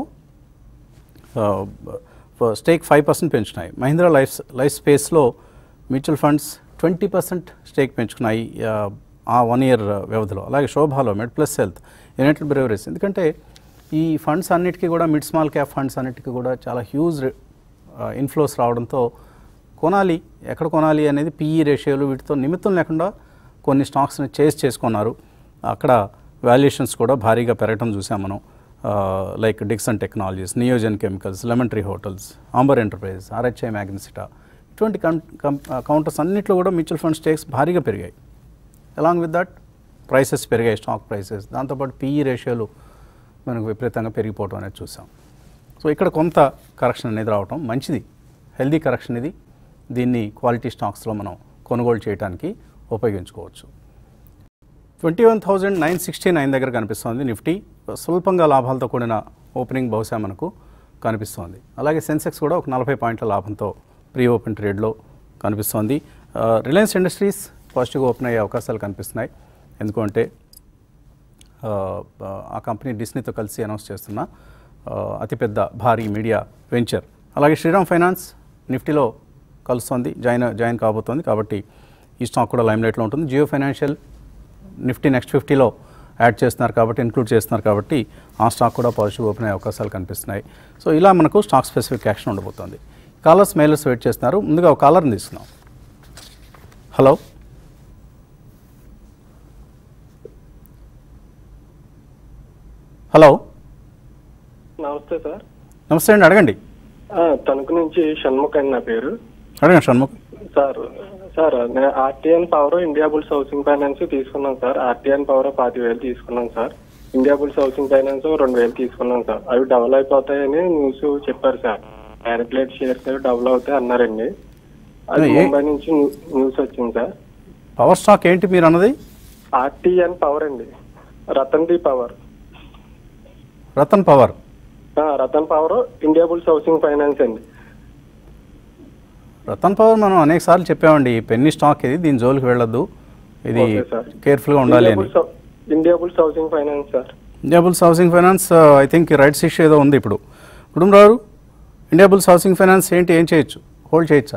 స్టేక్ ఫైవ్ పర్సెంట్ పెంచున్నాయి మహీంద్రా లైఫ్ లైఫ్ స్పేస్లో mutual funds twenty percent stake పెంచుకున్నాయి ఆ, ఆ వన్ ఇయర్ వ్యవధిలో అలాగే శోభాలో Med Plus health United Breweries ఎందుకంటే ఈ ఫండ్స్ అన్నిటికీ కూడా మిడ్ స్మాల్ క్యాప్ ఫండ్స్ అన్నిటికీ కూడా చాలా హ్యూజ్ ఇన్ఫ్లోస్ రావడంతో కొనాలి ఎక్కడ కొనాలి అనేది పీఈ రేషియోలు వీటితో నిమిత్తం లేకుండా కొన్ని స్టాక్స్ని చేస్ చేసుకున్నారు అక్కడ వాల్యుయేషన్స్ కూడా భారీగా పెరగటం చూసాం మనం like Dixon Technologies Neogen Chemicals Lemon Tree Hotels Amber Enterprise RHI Magnesita ఇటువంటి కం కౌంటర్స్ అన్నింటిలో కూడా మ్యూచువల్ ఫండ్ స్టేక్స్ భారీగా పెరిగాయి అలాంగ్ విత్ దట్ ప్రైసెస్ పెరిగాయి స్టాక్ ప్రైసెస్ దాంతోపాటు పీఈ రేషియోలు మనకు విపరీతంగా పెరిగిపోవడం అనేది చూసాం సో ఇక్కడ కొంత కరెక్షన్ అనేది రావటం మంచిది హెల్దీ కరెక్షన్ ఇది దీన్ని క్వాలిటీ స్టాక్స్లో మనం కొనుగోలు చేయడానికి ఉపయోగించుకోవచ్చు twenty one thousand nine sixty nine దగ్గర కనిపిస్తోంది నిఫ్టీ స్వల్పంగా లాభాలతో కూడిన ఓపెనింగ్ బహుశా మనకు కనిపిస్తోంది అలాగే సెన్సెక్స్ కూడా ఒక నలభై పాయింట్ల లాభంతో ప్రీ ఓపెన్ ట్రేడ్లో కనిపిస్తోంది ఆ, రిలయన్స్ ఇండస్ట్రీస్ పాజిటివ్గా ఓపెన్ అయ్యే అవకాశాలు కనిపిస్తున్నాయి ఎందుకంటే ఆ, ఆ కంపెనీ డిస్నీతో కలిసి అనౌన్స్ చేస్తున్న ఆ, అతిపెద్ద భారీ మీడియా వెంచర్ అలాగే శ్రీరామ్ ఫైనాన్స్ నిఫ్టీలో కలుస్తోంది జాయిన్ జాయిన్ కాబోతోంది కాబట్టి ఈ స్టాక్ కూడా లైమ్లైట్లో ఉంటుంది జియో ఫైనాన్షియల్ నిఫ్టీ నెక్స్ట్ ఫిఫ్టీలో యాడ్ చేస్తున్నారు కాబట్టి ఇంక్లూడ్ చేస్తున్నారు కాబట్టి ఆ స్టాక్ కూడా పాజిటివ్ ఓపెన్ అయ్యే అవకాశాలు కనిపిస్తున్నాయి సో ఇలా మనకు స్టాక్ స్పెసిఫిక్ యాక్షన్ ఉండబోతోంది కాలర్స్ మెయిలర్స్ వెయిట్ చేస్తున్నారు ముందుగా ఒక కాలర్ని తీసుకున్నాం హలో హలో నమస్తే సార్ నమస్తే అండి అడగండి ఆ, తణుకు నుంచి షణ్ముఖ్ అని నా పేరు అడగండి షణ్ముఖ్ సార్ సార్ నేను RTN power India bulls housing finance తీసుకున్నాం సార్ ఆర్టీఎన్ పవర్ పాతి వేలు తీసుకున్నాం sir India bulls housing finance రెండు వేలు తీసుకున్నాం సార్ అవి డబుల్ అయిపోతాయని న్యూస్ చెప్పారు సార్ డైరెక్ట్ షేర్స్ డబుల్ అవుతాయి అన్నారండి అది ఏ- ముంబై నుంచి న్యూ- న్యూస్ వచ్చింది సార్ పవర్ స్టాక్ ఏంటి మీరు అన్నది ఆర్టీఎన్ పవర్ అండి రతన్ డి పవర్ రతన్ పవర్ ఆ, Rattan power India bulls housing finance అండి రతన్ పవర్ మనం అనేక సార్లు చెప్పామండి ఈ పెన్ని స్టాక్ ఇది దీని జోలికి వెళ్ళొద్దు ఇది ఓకే సార్. కేర్ఫుల్గా ఉండాలి అని ఇండియాబుల్స్ హౌ- Indiabulls housing finance sir Indiabulls housing finance I think rights issue ఏదో ఉంది ఇప్పుడు కుటుంబరావు ఇండియాబుల్స్ హౌసింగ్ ఫైనాన్స్ ఏంటి ఏం చేయొచ్చు హోల్డ్ చేయొచ్చా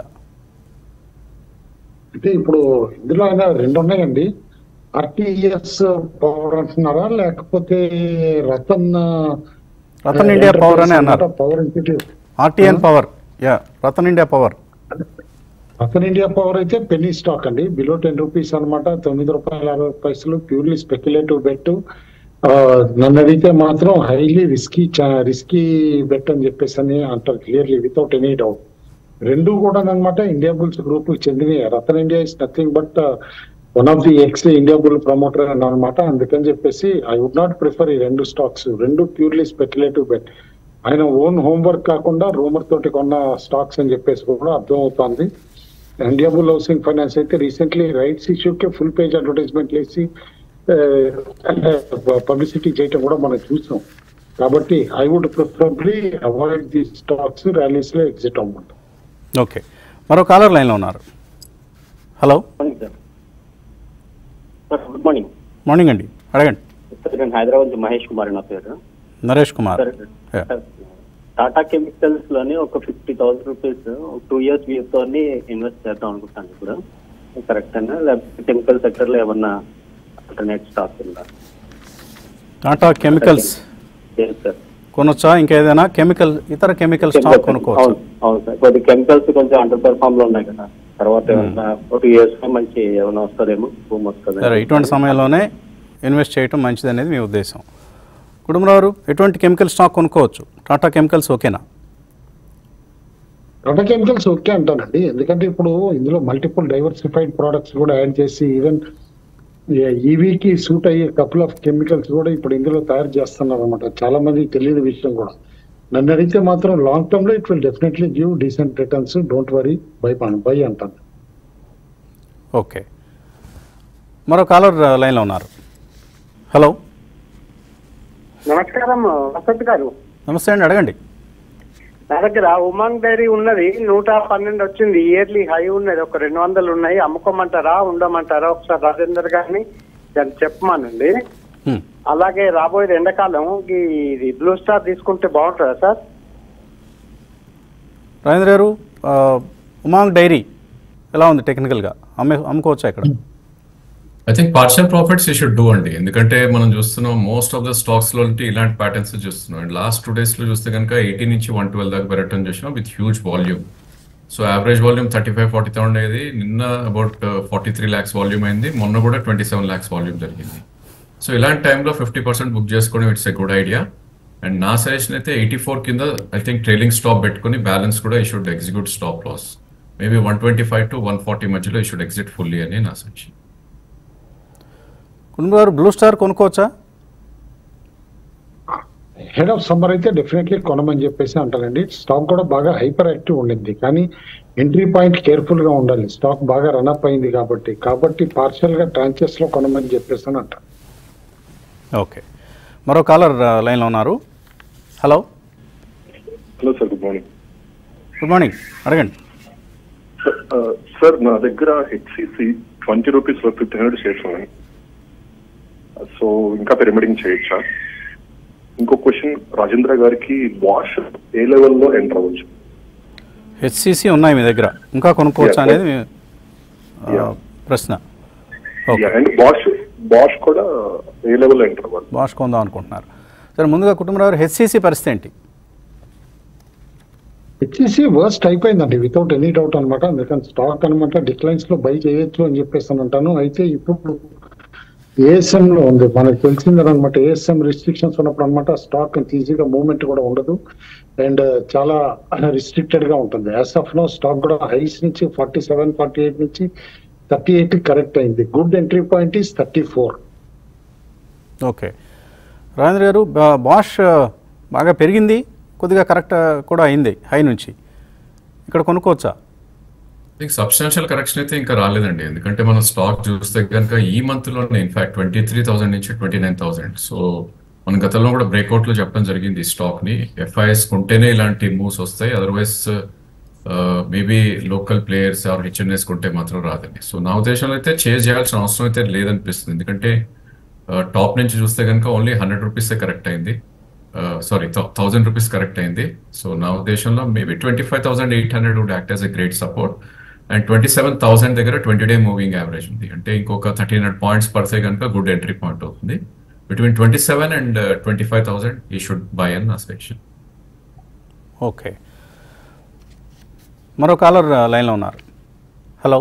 అంటే ఇప్పుడు ఇందులో అయినా రెండు ఉన్నాయండి ఆర్టీఎస్ పవర్ అంటున్నారా లేకపోతే రతన్ రతన్ ఇండియా పవర్ అని అన్నారు power institute RTN power yeah Rattan India power Rattan India power అయితే పెన్నీ స్టాక్ అండి బిలో టెన్ రూపీస్ అన్నమాట తొమ్మిది రూపాయల అరవై పైసలు ప్యూర్లీ స్పెక్యులేటివ్ బెట్ నన్ను అడిగితే మాత్రం హైలీ రిస్కీ రిస్కీ బెట్ అని చెప్పేసి అని అంటారు క్లియర్లీ వితౌట్ ఎనీ డౌట్ రెండు కూడా అనమాట ఇండియా బుల్స్ గ్రూప్ చెందినవి Rattan India is nothing but one of the ex India bull promoter అనమాట అందుకని చెప్పేసి ఐ వుడ్ నాట్ ప్రిఫర్ ఈ రెండు స్టాక్స్ రెండు ప్యూర్లీ స్పెక్యులేటివ్ బెట్ ఆయన ఓన్ హోంవర్క్ కాకుండా రూమర్ తోటి కొన్న స్టాక్స్ అని చెప్పేసి కూడా అర్థం అవుతోంది ఇండియా బుల్ హౌసింగ్ ఫైనాన్స్ అయితే రీసెంట్లీ రైట్స్ ఇష్యూకే ఫుల్ పేజ్ అడ్వర్టైజ్మెంట్ వేసి పబ్లిసిటీ చేయటం కూడా మనం చూసాం కాబట్టి I would preferably avoid the stocks rallies లో ఎగ్జిట్ అవ్వమంటాం ఓకే మరో కాలర్ లైన్లో ఉన్నారు hello morning sir sir good morning morning అండి అడగండి సార్ నేను హైదరాబాద్ నుంచి మహేష్ కుమార్ నా పేరు Naresh Kumar sir Yeah. Sir, Tata chemicals లోని ఒక fifty thousand rupees two years view తోని ఇన్వెస్ట్ చేద్దాం అనుకుంటాను ఇప్పుడు కరెక్ట్ అన్నా లేకపోతే కెమికల్ సెక్టర్ లో ఏమన్నా ఆల్టర్నేట్ స్టాక్ ఉందా టాటా కెమికల్స్ లేదు సార్ కొనొచ్చా ఇంకేదైనా కెమికల్ ఇతర కెమికల్ స్టాక్ కొనుక్కోవచ్చు అవును అవును సార్ కొద్ది కెమికల్స్ కొంచెం అండర్ పెర్ఫామ్ లో ఉన్నాయి కదా తర్వాత ఏమన్నా ఒక టూ ఇయర్స్ లో మంచి ఏమైనా వస్తుందేమో భూమి సరే వస్తుంది ఇటువంటి సమయంలోనే ఇన్వెస్ట్ చేయటం మంచిది అనేది మీ ఉద్దేశం కుటుంబరావు ఎటువంటి కెమికల్ స్టాక్ కొనుక్కోవచ్చు టాటా కెమికల్స్ ఓకేనా టాటా కెమికల్స్ ఓకే అంటానండి ఎందుకంటే ఇప్పుడు ఇందులో మల్టిపుల్ డైవర్సిఫైడ్ ప్రోడక్ట్స్ కూడా యాడ్ చేసి ఈవెన్ ఈవీకి సూట్ అయ్యే కపుల్ ఆఫ్ కెమికల్స్ కూడా ఇప్పుడు ఇందులో తయారు చేస్తున్నారు అనమాట చాలా మందికి తెలియని విషయం కూడా నన్ను అడిగితే మాత్రం లాంగ్ టర్మ్ లో it will definitely give decent returns don't worry bye bye అంటాను ఓకే మరో కాలర్ లైన్లో ఉన్నారు హలో నమస్కారం వసంత్ గారు నమస్తే అండి అడగండి నా దగ్గర ఉమాంగ్ డైరీ ఉన్నది నూట పన్నెండు వచ్చింది ఇయర్లీ హై ఉన్నది ఒక రెండు వందలు ఉన్నాయి అమ్ముకోమంటారా ఉండమంటారా ఒకసారి రాజేందర్ గారిని దాన్ని చెప్పమానండి హ్మ్. అలాగే రాబోయేది ఎండాకాలం ఈ ఇది బ్లూ స్టార్ తీసుకుంటే బాగుంటుందా సార్ రాజేంద్ర గారు ఆ, ఉమాంగ్ డైరీ ఎలా ఉంది టెక్నికల్గా అమ్మే అమ్ముకోవచ్చా ఇక్కడ I think partial profits you should do అండి ఎందుకంటే మనం చూస్తున్నాం మోస్ట్ ఆఫ్ ద స్టాక్స్ లో ఉంటే ఇలాంటి ప్యాటర్న్స్ చూస్తున్నాం అండ్ లాస్ట్ టూ డేస్ లో చూస్తే కనుక ఎయిటీ నుంచి వన్ ట్వెల్వ్ దాకా పెరగటం చూసినాం with huge volume so average volume thirty five forty thousand అయ్యేది నిన్న about forty three lakhs volume అయింది మొన్న కూడా ట్వంటీ సెవెన్ ల్యాక్స్ వాల్యూమ్ జరిగింది సో ఇలాంటి టైంలో ఫిఫ్టీ పర్సెంట్ బుక్ చేసుకోవడం it's a good idea and నా సజెషన్ అయితే ఎయిటీ ఫోర్ కింద ఐ థింక్ ట్రైలింగ్ స్టాప్ పెట్టుకుని బ్యాలెన్స్ కూడా we should execute stop loss maybe one twenty five to one forty మధ్యలో ఈ షుడ్ ఎగ్జిట్ ఫుల్లీ అని నా suggestion Kutumba garu Blue Star కొనుక్కోవచ్చా head of summer అయితే డెఫినెట్లీ కొనమని చెప్పేసి అంటారండి స్టాక్ కూడా బాగా హైపర్ యాక్టివ్ ఉండింది కానీ ఎంట్రీ పాయింట్ కేర్ఫుల్ గా ఉండాలి స్టాక్ బాగా రన్అప్ అయింది కాబట్టి కాబట్టి పార్షియల్ గా ట్రాంచెస్ లో కొనమని చెప్పేసి అని అంటారు ఓకే మరో కాలర్ లైన్లో ఉన్నారు hello hello sir good morning good morning అడగండి సార్ నా దగ్గర హెచ్సిసి ట్వంటీ రూపీస్ లో ఫిఫ్టీన్ హండ్రెడ్ షేర్స్ ఉన్నాయి సో ఇంకా పిరమిడింగ్ చేయొచ్చా ఇంకో క్వశ్చన్ రాజేంద్ర గారికి వాష్ ఏ లెవెల్లో ఎంటర్ అవ్వచ్చు హెచ్సిసి ఉన్నాయి మీ దగ్గర ఇంకా కొనుక్కోవచ్చా Yeah. అనేది మీ, ఆ, Yeah. ప్రశ్న ఓకే అండ్ వాష్ వాష్ కూడా ఏ లెవెల్లో ఎంటర్ అవ్వాలి బాష్ కొందాం అనుకుంటున్నారు సరే ముందుగా కుటుంబరావు హెచ్సిసి పరిస్థితి ఏంటి హెచ్సిసి వర్స్ట్ అయిపోయిందండి వితౌట్ ఎనీ డౌట్ అనమాట అందుకని స్టాక్ అనమాట డిక్లైన్స్ లో బై చేయొచ్చు అని చెప్పేసి అని అంటాను అయితే ఇప్పుడు ఏఎస్ఎం లో ఉంది మనకు తెలిసిందనమాట ఏఎస్ఎం రిస్ట్రిక్షన్స్ ఉన్నప్పుడు అనమాట స్టాక్ అంత ఈజీగా మూవ్మెంట్ కూడా ఉండదు అండ్ చాలా రిస్ట్రిక్టెడ్ గా ఉంటుంది యాజ్ ఆఫ్ నో స్టాక్ కూడా హైస్ నుంచి ఫార్టీ సెవెన్ ఫార్టీ ఎయిట్ నుంచి థర్టీ ఎయిట్ కరెక్ట్ అయింది good entry point is thirty four okay Rajendra garu బా- బాష్ ఆ, బాగా పెరిగింది కొద్దిగా కరెక్ట్ కూడా అయింది హై నుంచి ఇక్కడ కొనుక్కోవచ్చా థింక్ సబ్స్టాన్షియల్ కరెక్షన్ అయితే ఇంకా రాలేదండి ఎందుకంటే మనం స్టాక్ చూస్తే కనుక ఈ మంత్ లోనే ఇన్ఫాక్ట్ ట్వంటీ త్రీ థౌసండ్ నుంచి ట్వంటీ నైన్ థౌసండ్ సో మన గతంలో కూడా బ్రేక్అవుట్ లో చెప్పడం జరిగింది ఈ స్టాక్ ని ఎఫ్ఐఎస్ కొంటేనే ఇలాంటి మూవ్స్ వస్తాయి otherwise maybe local players or HNIs కొంటే మాత్రం రాదండి సో నా ఉద్దేశంలో అయితే చేజ్ చేయాల్సిన అవసరం అయితే లేదనిపిస్తుంది ఎందుకంటే టాప్ నుంచి చూస్తే కనుక ఓన్లీ హండ్రెడ్ రూపీస్ కరెక్ట్ అయింది సారీ థౌజండ్ రూపీస్ కరెక్ట్ అయింది సో నా ఉద్దేశంలో maybe twenty five thousand eight hundred would act as a great support and twenty seven thousand దగ్గర ట్వంటీ డే మూవింగ్ యావరేజ్ ఉంది అంటే ఇంకొక థర్టీన్ హండ్రెడ్ పాయింట్స్ పడితే కనుక గుడ్ ఎంట్రీ పాయింట్ అవుతుంది between twenty seven and twenty five thousand we should buy అన్ నా suggestion okay మరో కాలర్ లైన్లో ఉన్నారు హలో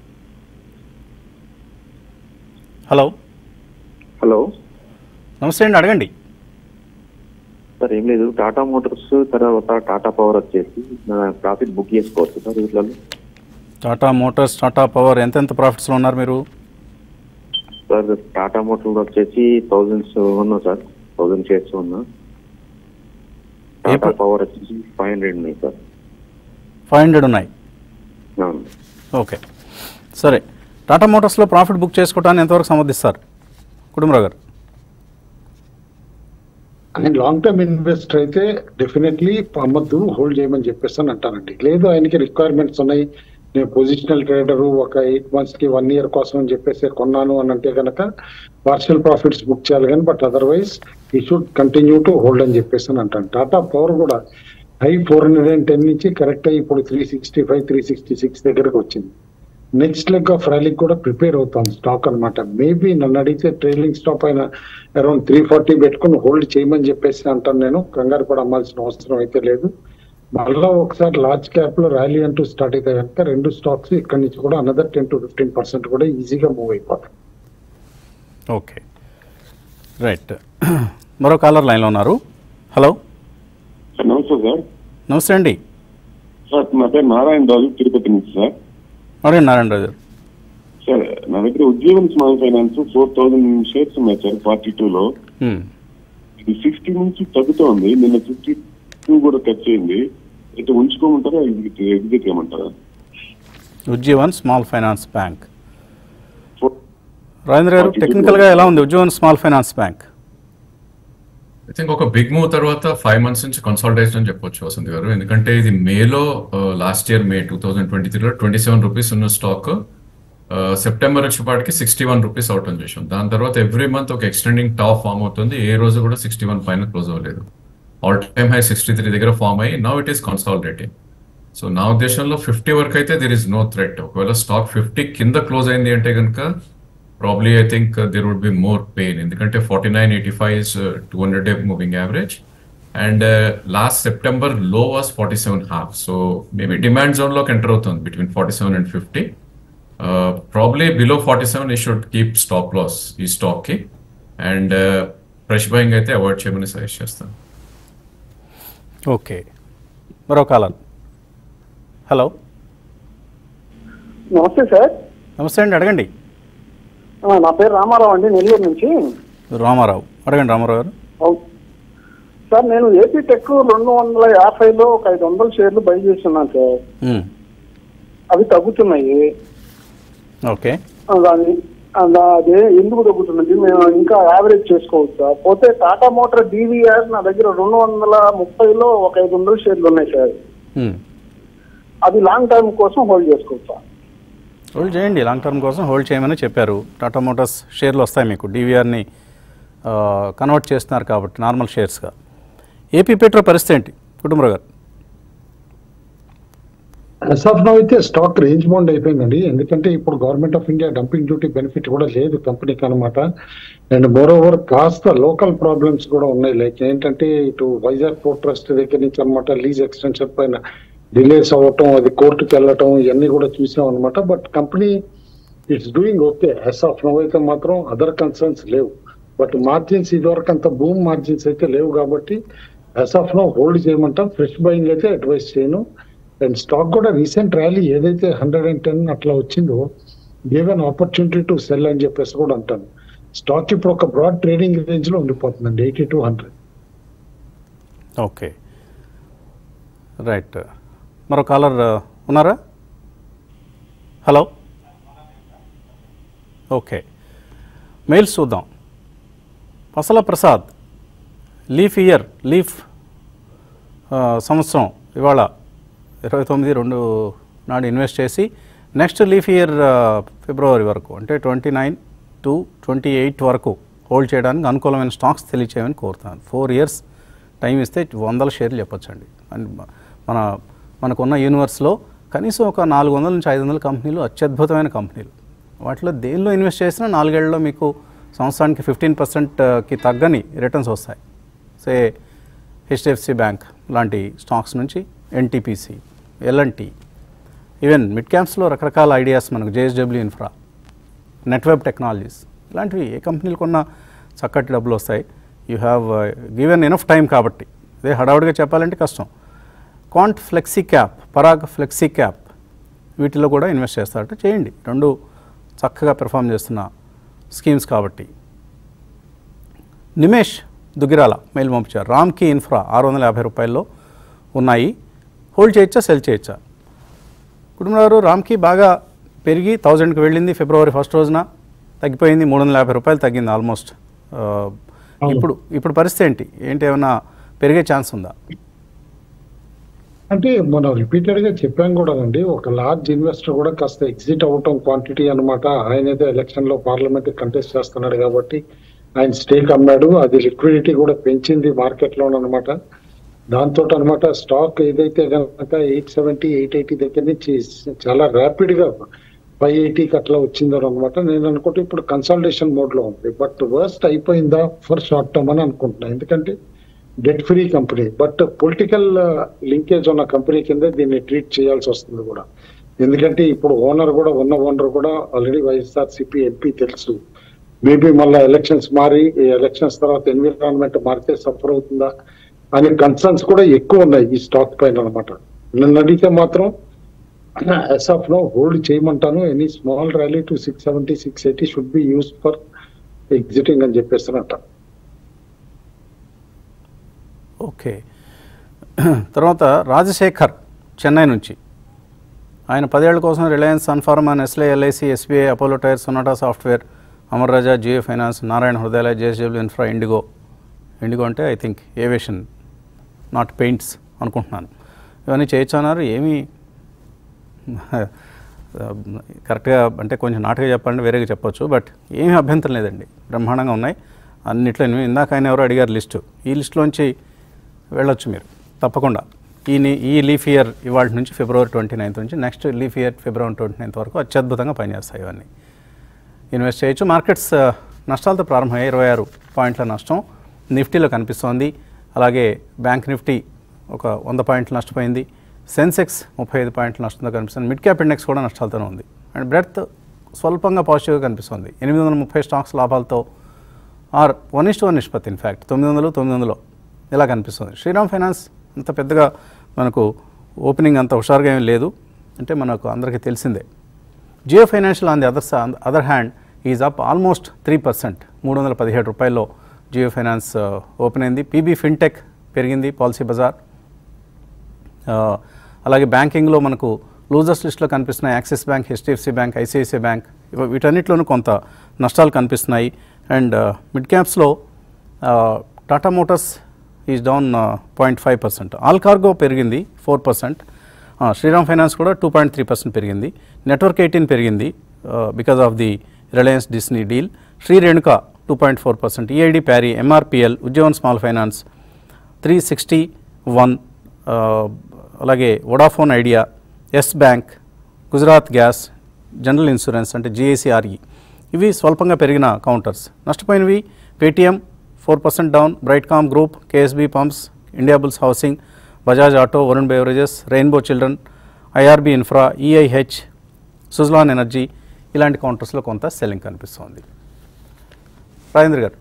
హలో హలో నమస్తే అండి అడగండి సార్ ఏం లేదు టాటా మోటార్స్ తర్వాత టాటా పవర్ వచ్చేసి నా ప్రాఫిట్ బుక్ చేసుకోవచ్చు సార్ వీటిలో టాటా మోటార్స్ టాటా పవర్ ఎంతెంత ప్రాఫిట్స్లో ఉన్నారు మీరు సార్ టాటా మోటార్స్ వచ్చేసి థౌజండ్స్ ఉన్నా సార్ థౌజండ్ షేర్స్ ఉన్నా టాటా ఇప్పుడు- పవర్ వచ్చేసి ఫైవ్ హండ్రెడ్ ఉన్నాయి సార్ ఫైవ్ హండ్రెడ్ ఉన్నాయి అవును ఓకే సరే టాటా మోటార్స్లో ప్రాఫిట్ బుక్ చేసుకోవటాన్ని ఎంతవరకు సమర్థిస్తారు కుటుంబరావు గారు ఆయన లాంగ్ టర్మ్ ఇన్వెస్టర్ అయితే డెఫినెట్లీ అమ్మద్దు హోల్డ్ చేయమని చెప్పేసి అని అంటానండి లేదు ఆయనకి రిక్వైర్మెంట్స్ ఉన్నాయి నేను పొజిషనల్ ట్రేడర్ ఒక ఎయిట్ మంత్స్ కి వన్ ఇయర్ కోసం అని చెప్పేసి కొన్నాను అని అంటే కనుక పార్షియల్ ప్రాఫిట్స్ బుక్ చేయాలి కానీ but otherwise we should continue to hold అని చెప్పేసి అని అంటాను టాటా పవర్ కూడా high four hundred and ten నుంచి కరెక్ట్ అయ్యి ఇప్పుడు three sixty five three sixty six దగ్గరకు వచ్చింది నెక్స్ట్ లెగ్ ఆఫ్ ర్యాలీకి కూడా ప్రిపేర్ అవుతాం స్టాక్ అన్నమాట మేబీ నన్ను అడిగితే ట్రైలింగ్ స్టాప్ అయిన అరౌండ్ త్రీ ఫార్టీ పెట్టుకుని హోల్డ్ చేయమని చెప్పేసి అంటాను నేను కంగారు కూడా అమ్మాల్సిన అవసరం అయితే లేదు మళ్ళా ఒకసారి లార్జ్ క్యాప్ లో ర్యాలీ అంటూ స్టార్ట్ అయితే కనుక రెండు స్టాక్స్ ఇక్కడ నుంచి కూడా another ten to fifteen percent కూడా ఈజీగా మూవ్ అయిపోతాయి ఓకే రైట్ మరో కాలర్ లైన్లో ఉన్నారు హలో నమస్తే సార్ నమస్తే అండి సార్ నా పేరు నారాయణ రాజు తిరుపతి నుంచి సార్ అడగండి నారాయణ రాజు గారు సార్ నా దగ్గర ఉద్యోగం small finance four thousand shares ఉన్నాయి సార్ ఫార్టీ లో హ్మ్. ఇది సిక్స్టీ నుంచి తగ్గుతోంది నిన్న ఫిఫ్టీ టూ కూడా టచ్ అయింది అయితే ఉంచుకోమంటారా ఎగ్జిట్ ఎగ్జిట్ చేయమంటారా Ujjivan small finance bank four- Rajendra garu టెక్నికల్గా ఎలా ఉంది Ujjivan small finance bank I think ఒక బిగ్ మూవ్ తర్వాత ఫైవ్ మంత్స్ నుంచి కన్సాలిడేషన్ అని చెప్పొచ్చు వసంత్ గారు ఎందుకంటే ఇది మేలో last year May two thousand twenty త్రీలో ట్వంటీ సెవెన్ రూపీస్ ఉన్న స్టాక్ సెప్టెంబర్ వచ్చేపాటికి సిక్స్టీ వన్ రూపీస్ అవుట్ అని చేసాం దాని తర్వాత ఎవ్రీ మంత్ ఒక ఎక్స్టెండింగ్ టాప్ ఫామ్ అవుతుంది ఏ రోజు కూడా సిక్స్టీ వన్ పైన క్లోజ్ అవ్వలేదు all time high sixty three దగ్గర ఫామ్ అయ్యి now it is consolidating so నా ఉద్దేశంలో ఫిఫ్టీ వరకు అయితే దిర్ ఇస్ నో థ్రెట్ ఒకవేళ స్టాక్ ఫిఫ్టీ కింద క్లోజ్ అయింది అంటే కనుక probably I think there would be more pain ఎందుకంటే forty nine eighty five is two hundred day moving average and last September లో was forty seven half so maybe demand జోన్లోకి enter అవుతుంది between forty seven and fifty probably below forty seven we should keep stop loss ఈ స్టాక్కి and fresh buying అయితే avoid చేయమని suggest చేస్తాను okay మరో caller hello నమస్తే సార్ నమస్తే అండి అడగండి ఆ, నా పేరు రామారావు అండి నెల్లూరు నుంచి రామారావు అడగండి రామారావు గారు అవును. సార్ నేను ఏపీ టెక్ రెండు వందల యాభైలో ఒక ఐదు వందల షేర్లు బై చేస్తున్నాను సార్ హ్మ్. అవి తగ్గుతున్నాయి ఓకే అది అది- అదే ఎందుకు తగ్గుతున్నది మేము ఇంకా యావరేజ్ చేసుకోవచ్చా పోతే టాటా మోటార్ డివిఆర్ నా దగ్గర రెండు వందల ముప్పైలో ఒక ఐదు వందల షేర్లు ఉన్నాయి సార్ హ్మ్. అది లాంగ్ టర్మ్ కోసం హోల్డ్ చేసుకోవచ్చా హోల్డ్ చేయండి లాంగ్ టర్మ్ కోసం హోల్డ్ చేయమని చెప్పారు టాటా మోటార్స్ షేర్లు వస్తాయి మీకు డీవీఆర్ని కన్వర్ట్ చేస్తున్నారు కాబట్టి నార్మల్ షేర్స్గా ఏపీ పెట్రో పరిస్థితి ఏంటి Kutumbarao garu as of now అయితే స్టాక్ రేంజ్ బౌండ్ అయిపోయిందండి ఎందుకంటే ఇప్పుడు government of India dumping duty benefit కూడా లేదు కంపెనీకి అనమాట అండ్ మోర్ ఓవర్ కాస్త లోకల్ ప్రాబ్లమ్స్ కూడా ఉన్నాయి లైక్ ఏంటంటే ఇటు వైజాగ్ పోర్ట్ ట్రస్ట్ దగ్గర నుంచి అనమాట లీజ్ ఎక్స్టెన్షన్ పైన డిలేస్ అవ్వటం అది కోర్టుకి వెళ్ళటం ఇవన్నీ కూడా చూసాం అనమాట but company it's doing okay as of now అయితే మాత్రం అదర్ కన్సర్న్స్ లేవు బట్ మార్జిన్స్ ఇదివరకు అంత భూమి మార్జిన్స్ అయితే లేవు కాబట్టి యాజ్ ఆఫ్ నో హోల్డ్ చేయమంటాం ఫ్రెష్ బయింగ్ అయితే అడ్వైస్ చేయను అండ్ స్టాక్ కూడా రీసెంట్ ర్యాలీ ఏదైతే హండ్రెడ్ అండ్ టెన్ అట్లా వచ్చిందో గివెన్ ఆపర్చునిటీ టు సెల్ అని చెప్పేసి కూడా అంటాను స్టాక్ ఇప్పుడు ఒక బ్రాడ్ ట్రేడింగ్ రేంజ్ లో ఉండిపోతుందండి eighty to hundred okay right మరో కాలర్ ఉన్నారా హలో ఓకే మెయిల్స్ చూద్దాం Pasala Prasad leap year leap ఆ, సంవత్సరం ఇవాళ ఇరవై తొమ్మిది రెండు నాడు ఇన్వెస్ట్ చేసి నెక్స్ట్ లీఫ్ ఇయర్ ఫిబ్రవరి వరకు అంటే twenty nine to twenty eight వరకు హోల్డ్ చేయడానికి అనుకూలమైన స్టాక్స్ తెలియచేయమని కోరుతాను ఫోర్ ఇయర్స్ టైం ఇస్తే వందల షేర్లు చెప్పొచ్చండి అండ్ మన మనకున్న యూనివర్స్లో కనీసం ఒక నాలుగు వందల నుంచి ఐదు వందల కంపెనీలు అత్యద్భుతమైన కంపెనీలు వాటిలో దేనిలో ఇన్వెస్ట్ చేసినా నాలుగేళ్లలో మీకు సంవత్సరానికి ఫిఫ్టీన్ పర్సెంట్కి తగ్గని రిటర్న్స్ వస్తాయి సే హెచ్డిఎఫ్సి బ్యాంక్ లాంటి స్టాక్స్ నుంచి ఎన్టీపీసీ ఎల్ఎన్టీ ఈవెన్ మిడ్ క్యాప్స్లో రకరకాల ఐడియాస్ మనకు జేఎస్డబ్ల్యూ ఇన్ఫ్రా నెట్వర్క్ టెక్నాలజీస్ ఇలాంటివి ఏ కంపెనీలు కొన్నా చక్కటి డబ్బులు వస్తాయి you have given enough time కాబట్టి అదే హడావుడిగా చెప్పాలంటే కష్టం Quant flexi cap Parag flexi cap వీటిలో కూడా ఇన్వెస్ట్ చేస్తారట చేయండి రెండు చక్కగా పెర్ఫామ్ చేస్తున్న స్కీమ్స్ కాబట్టి నిమేష్ దుగ్గిరాల మెయిల్ పంపించారు రామ్కి ఇన్ఫ్రా ఆరు వందల యాభై రూపాయల్లో ఉన్నాయి హోల్డ్ చేయొచ్చా సెల్ చేయొచ్చా కుటుంబారు రామ్కి బాగా పెరిగి థౌజండ్కి వెళ్ళింది ఫిబ్రవరి ఫస్ట్ రోజున తగ్గిపోయింది మూడు వందల యాభై రూపాయలు తగ్గింది ఆల్మోస్ట్ ఆ, ఇప్పుడు ఇప్పుడు పరిస్థితి ఏంటి ఏంటి ఏమైనా పెరిగే ఛాన్స్ ఉందా అంటే మనం రిపీటెడ్ గా చెప్పాం కూడా అండి ఒక లార్జ్ ఇన్వెస్టర్ కూడా కాస్త ఎగ్జిట్ అవటం క్వాంటిటీ అనమాట ఆయన ఏదో ఎలక్షన్ లో పార్లమెంట్ కంటెస్ట్ చేస్తున్నాడు కాబట్టి ఆయన స్టేక్ అమ్మాడు అది లిక్విడిటీ కూడా పెంచింది మార్కెట్ లో అనమాట దాంతో అనమాట స్టాక్ ఏదైతే కనుక ఎయిట్ సెవెంటీ ఎయిట్ ఎయిటీ దగ్గర నుంచి చాలా ర్యాపిడ్ గా ఫైవ్ ఎయిటీకి అట్లా వచ్చిందో అనమాట నేను అనుకుంటే ఇప్పుడు కన్సల్టేషన్ మోడ్ లో ఉంది బట్ వర్స్ట్ అయిపోయిందా ఫర్ షార్ట్ టర్మ్ అని అనుకుంటున్నా ఎందుకంటే debt free company but political linkage ఉన్న కంపెనీ కింద దీన్ని ట్రీట్ చేయాల్సి వస్తుంది కూడా ఎందుకంటే ఇప్పుడు ఓనర్ కూడా ఉన్న ఓనర్ కూడా ఆల్రెడీ వైఎస్ఆర్ సిపి ఎంపీ తెలుసు మేబీ మళ్ళీ ఎలక్షన్స్ మారి ఈ ఎలక్షన్స్ తర్వాత ఎన్విరాన్మెంట్ మారితే సఫర్ అవుతుందా అనే కన్సర్న్స్ కూడా ఎక్కువ ఉన్నాయి ఈ స్టాక్ పైన అనమాట నన్ను అడిగితే మాత్రం ఎస్ ఆఫ్ నో హోల్డ్ చేయమంటాను any small rally to six seventy six eighty should be use for exiting అని చెప్పేస్తానంట ఓకే తర్వాత రాజశేఖర్ చెన్నై నుంచి ఆయన పదేళ్ల కోసం Reliance Sun Pharma Nestle LIC SBI Apollo tyre Sonata software Amar Raja Jio finance Narayana Hrudayalaya JSW infra IndiGo IndiGo అంటే I think aviation not paints అనుకుంటున్నాను ఇవన్నీ చేయొచ్చన్నారు ఏమీ కరెక్ట్గా అంటే కొంచెం నాటుగా చెప్పాలంటే వేరేగా చెప్పొచ్చు బట్ ఏమీ అభ్యంతరం లేదండి బ్రహ్మాండంగా ఉన్నాయి అన్నిట్లో ఇందాక ఆయన ఎవరో అడిగారు లిస్టు ఈ లిస్టులోంచి వెళ్ళొచ్చు మీరు తప్పకుండా ఈ ని- ఈ లీఫ్ ఇయర్ ఇవాళ నుంచి ఫిబ్రవరి ట్వంటీ నైన్త్ నుంచి నెక్స్ట్ లీఫ్ ఇయర్ ఫిబ్రవరి ట్వంటీ నైన్త్ వరకు అత్యద్భుతంగా పనిచేస్తాయి ఇవన్నీ ఇన్వెస్ట్ చేయొచ్చు మార్కెట్స్ ఆ, నష్టాలతో ప్రారంభమయ్యాయి ఇరవై ఆరు పాయింట్ల నష్టం నిఫ్టీలో కనిపిస్తోంది అలాగే బ్యాంక్ నిఫ్టీ ఒక వంద పాయింట్లు నష్టపోయింది సెన్సెక్స్ ముప్పై ఐదు పాయింట్ల నష్టంతో కనిపిస్తుంది మిడ్ క్యాప్ ఇండెక్స్ కూడా నష్టాలతోనే ఉంది అండ్ బ్రెడ్త్ స్వల్పంగా పాజిటివ్గా కనిపిస్తుంది ఎనిమిది వందల ముప్పై స్టాక్స్ లాభాలతో ఆర్ వన్ ఇస్ట్ వన్ నిష్పత్తి ఇన్ఫ్యాక్ట్ తొమ్మిది వందలు తొమ్మిది వందలు ఇలా కనిపిస్తుంది శ్రీరామ్ ఫైనాన్స్ అంత పెద్దగా మనకు ఓపెనింగ్ అంత హుషారుగా ఏమీ లేదు అంటే మనకు అందరికీ తెలిసిందే Jio financial on the other other hand is up almost three percent మూడు వందల పదిహేడు రూపాయల్లో జియో ఫైనాన్స్ ఓపెన్ అయింది పీబీ ఫిన్టెక్ పెరిగింది పాలసీ బజార్ ఆ, అలాగే బ్యాంకింగ్లో మనకు లూజర్స్ లిస్ట్లో కనిపిస్తున్నాయి Axis Bank HDFC Bank ICICI Bank ఇవ- వీటన్నిటిలోనూ కొంత నష్టాలు కనిపిస్తున్నాయి అండ్ మిడ్ క్యాప్స్లో Tata Motors is down point five percent all cargo పెరిగింది ఫోర్ పర్సెంట్ శ్రీరామ్ ఫైనాన్స్ కూడా టూ పాయింట్ త్రీ పర్సెంట్ పెరిగింది నెట్వర్క్ ఎయిటీన్ పెరిగింది because of the Reliance Disney deal Shri Renuka two point four percent EID Parry MRPL ఉద్యోగన్ small finance three sixty one అలాగే Vodafone Idea Yes Bank Gujarat gas general insurance అంటే GICRE ఇవి స్వల్పంగా పెరిగిన counters నష్టపోయినవి Paytm four percent down Brightcom group KSB pumps India bulls housing Bajaj auto Varun beverages rainbow children IRB infra EIH Suzlon energy ఇలాంటి కౌంటర్స్లో కొంత selling కనిపిస్తోంది రాజేంద్ర గారు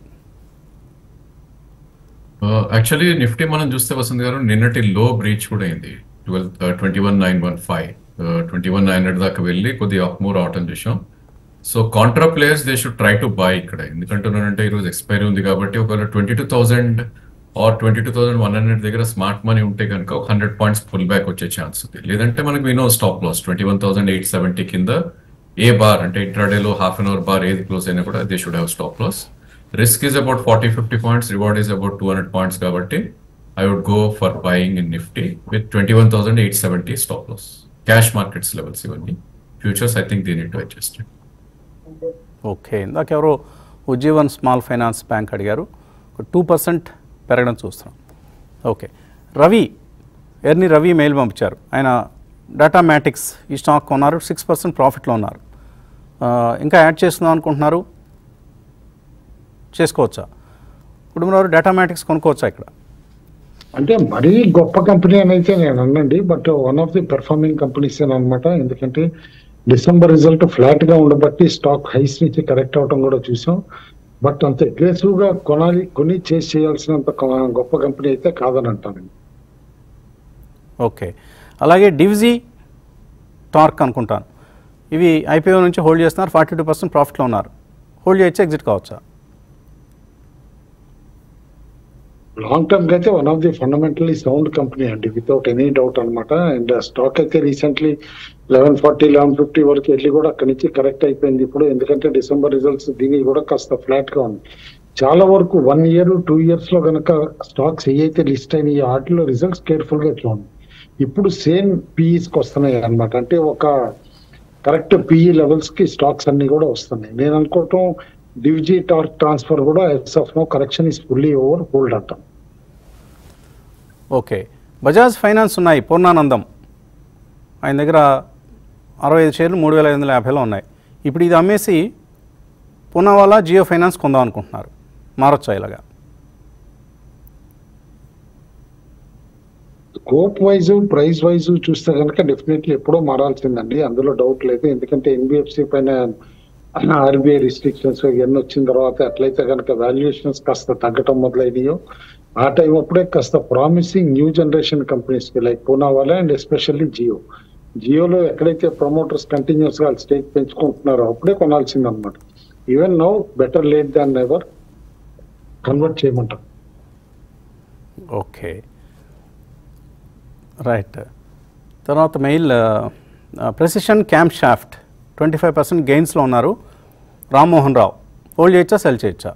యాక్చువల్లీ నిఫ్టీ మనం చూస్తే వసంత్ గారు నిన్నటి లో బ్రీచ్ కూడా అయింది twelve twenty one nine one five twenty one nine hundred దాకా వెళ్ళి కొద్దిగా అప్ మూవ్ రావటం చూసాం so contra players they should try to buy ఇక్కడ ఎందుకంటున్నానంటే ఈరోజు ఎక్స్పైరీ ఉంది కాబట్టి ఒకవేళ twenty two thousand or twenty two thousand one hundred దగ్గర స్మార్ట్ మనీ ఉంటే కనుక ఒక హండ్రెడ్ పాయింట్స్ ఫుల్ బ్యాక్ వచ్చే ఛాన్స్ ఉంది లేదంటే మనకి వినో stop loss twenty one thousand eight seventy కింద ఏ బార్ అంటే ఇంట్రాడేలో హాఫ్ అన్ అవర్ బార్ ఏది క్లోజ్ అయినా కూడా they should have stop loss risk is about forty fifty points reward is about two hundred points కాబట్టి I would go for buying in Nifty with 21,870 stop loss. Cash markets levels ఇవన్నీ futures I think they need to adjust okay ఇందాక ఎవరో Ujjivan small finance bank అడిగారు ఒక two percent పెరగడం చూస్తున్నాం okay Ravi ఎర్ని Ravi mail పంపించారు ఆయన డాటా మ్యాటిక్స్ ఈ స్టాక్ కొన్నారు సిక్స్ పర్సెంట్ ప్రాఫిట్లో ఉన్నారు ఆ, ఇంకా యాడ్ చేస్తుందాం అనుకుంటున్నారు చేసుకోవచ్చా కుటుంబంలో డేటా మ్యాటిక్స్ కొనుక్కోవచ్చా ఇక్కడ అంటే మరీ గొప్ప కంపెనీ అని అయితే నేను అన్నండి but one of the performing companies అనమాట ఎందుకంటే డిసెంబర్ రిజల్ట్ ఫ్లాట్ గా ఉండబట్టి స్టాక్ హైస్ నుంచి కరెక్ట్ అవటం కూడా చూసాం బట్ అంత అగ్రెసివ్ గా కొనాలి కొని చేసి చేయాల్సినంత కొ- గొప్ప కంపెనీ అయితే కాదని అంటానండి ఓకే అలాగే డివిజీ టార్క్ అనుకుంటాను ఇవి ఐపీఓ నుంచి హోల్డ్ చేస్తున్నారు ఫార్టీ టూ పర్సెంట్ ప్రాఫిట్లో ఉన్నారు హోల్డ్ చేయొచ్చు ఎగ్జిట్ కావచ్చా లాంగ్ టర్మ్ అయితే one of the fundamentally sound company అండి వితౌట్ ఎనీ డౌట్ అన్నమాట అండ్ స్టాక్ అయితే recently eleven forty eleven fifty వరకు వెళ్ళి కూడా అక్కడి నుంచి కరెక్ట్ అయిపోయింది ఇప్పుడు ఎందుకంటే డిసెంబర్ రిజల్ట్స్ దీనికి కూడా కాస్త ఫ్లాట్ గా ఉంది చాలా వరకు వన్ ఇయర్ టూ ఇయర్స్ లో కనుక స్టాక్స్ ఏవైతే లిస్ట్ అయినాయి వాటిలో రిజల్ట్స్ కేర్ఫుల్ గా చూడండి ఇప్పుడు సేమ్ పీఈస్ కి వస్తున్నాయి అన్నమాట అంటే ఒక కరెక్ట్ పిఈ లెవెల్స్ కి స్టాక్స్ అన్ని కూడా వస్తున్నాయి నేను అనుకోవటం డివిజీ టార్క్ ట్రాన్స్ఫర్ కూడా as of now correction is fully over hold అంటాం ఓకే బజాజ్ ఫైనాన్స్ ఉన్నాయి పూర్ణానందం ఆయన దగ్గర అరవై ఐదు షేర్లు మూడు వేల ఐదు వందల యాభైలో ఉన్నాయి ఇప్పుడు ఇది అమ్మేసి పూనావాలా జియో ఫైనాన్స్ కొందాం అనుకుంటున్నారు మారొచ్చా ఇలాగా స్కోప్ వైజ్ ప్రైస్ వైజ్ చూస్తే కనుక డెఫినెట్లీ ఎప్పుడో మారాల్సిందండి అందులో డౌట్ లేదు ఎందుకంటే ఎన్బిఎఫ్సి పైన ఆర్బీఐ రిస్ట్రిక్షన్స్ ఇవన్నీ వచ్చిన తర్వాత ఎట్లయితే కనుక వాల్యుయేషన్స్ కాస్త తగ్గటం మొదలైనయో ఆ టైం అప్పుడే కాస్త ప్రామిసింగ్ న్యూ జనరేషన్ కంపెనీస్ కి like Poonawalla and especially Jio జియోలో ఎక్కడైతే ప్రమోటర్స్ కంటిన్యూస్ గా స్టేక్ పెంచుకుంటున్నారో అప్పుడే కొనాల్సిందన్నమాట even now better late than ever convert చేయమంటారు ఓకే రైట్ తర్వాత mail precision camshaft twenty five percent గెయిన్స్లో ఉన్నారు రామ్మోహన్ రావు హోల్డ్ చేయొచ్చా సెల్ చేయొచ్చా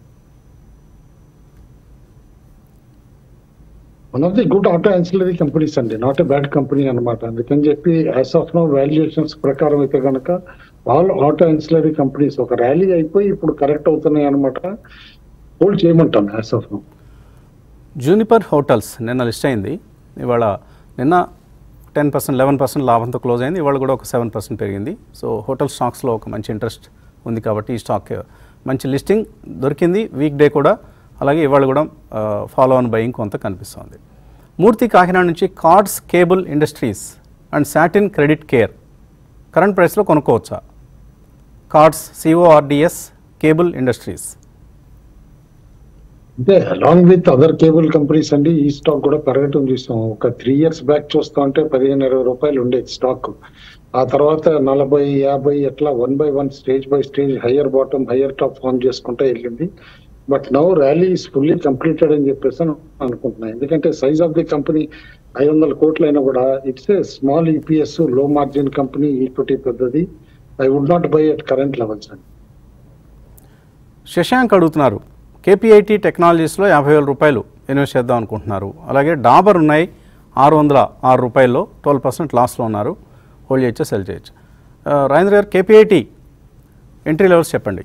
one of the good auto ancillary companies అండి నాట్ ఎ బ్యాడ్ కంపెనీ అనమాట అందుకని చెప్పి యాజ్ ఆఫ్ నో వాల్యుయేషన్స్ ప్రకారం అయితే కనుక ఆల్ ఆటో యాన్సిలరీ కంపెనీస్ ఒక ర్యాలీ అయిపోయి ఇప్పుడు కరెక్ట్ అవుతున్నాయి అనమాట హోల్డ్ చేయమంటాను as of now Juniper hotels నిన్న లిస్ట్ అయింది ఇవాళ నిన్న టెన్ పర్సెంట్ లెవెన్ పర్సెంట్ లాభంతో క్లోజ్ అయింది ఇవాళ కూడా ఒక సెవెన్ పర్సెంట్ పెరిగింది సో హోటల్ స్టాక్స్లో ఒక మంచి ఇంట్రెస్ట్ ఉంది కాబట్టి ఈ స్టాక్ మంచి లిస్టింగ్ దొరికింది వీక్ డే కూడా అలాగే ఇవాళ కూడా ఫాలో ఆన్ బయింగ్ కొంత కనిపిస్తోంది మూర్తి కాకినాడ నుంచి Cords cable industries and Satin credit care current ప్రైస్లో కొనుక్కోవచ్చా కార్డ్స్ సిఓఆర్డిఎస్ కేబుల్ ఇండస్ట్రీస్ అంటే along with other cable companies అండి ఈ స్టాక్ కూడా పెరగటం చూసాం ఒక త్రీ ఇయర్స్ బ్యాక్ చూస్తా ఉంటే పదిహేను ఇరవై రూపాయలు ఉండేది స్టాక్ ఆ తర్వాత నలభై యాభై ఎట్లా one by one stage by stage higher bottom higher top form చేసుకుంటూ వెళ్ళింది but now rally is fully completed అని చెప్పేసి అని అనుకుంటున్నాను ఎందుకంటే సైజ్ ఆఫ్ ది కంపెనీ ఐదు వందల కోట్లు అయినా కూడా it's a small EPS low margin company equity పెద్దది I would not buy at current levels అండి శశాంక్ అడుగుతున్నారు కేపీఐటీ టెక్నాలజీస్లో యాభై వేల రూపాయలు ఇన్వెస్ట్ చేద్దాం అనుకుంటున్నారు అలాగే డాబర్ ఉన్నాయి ఆరు వందల ఆరు రూపాయల్లో ట్వెల్వ్ పర్సెంట్ లాస్లో ఉన్నారు హోల్డ్ చేయొచ్చు సెల్ చేయొచ్చు ఆ, రాజేంద్ర గారు కేపీఐటీ ఎంట్రీ లెవెల్స్ చెప్పండి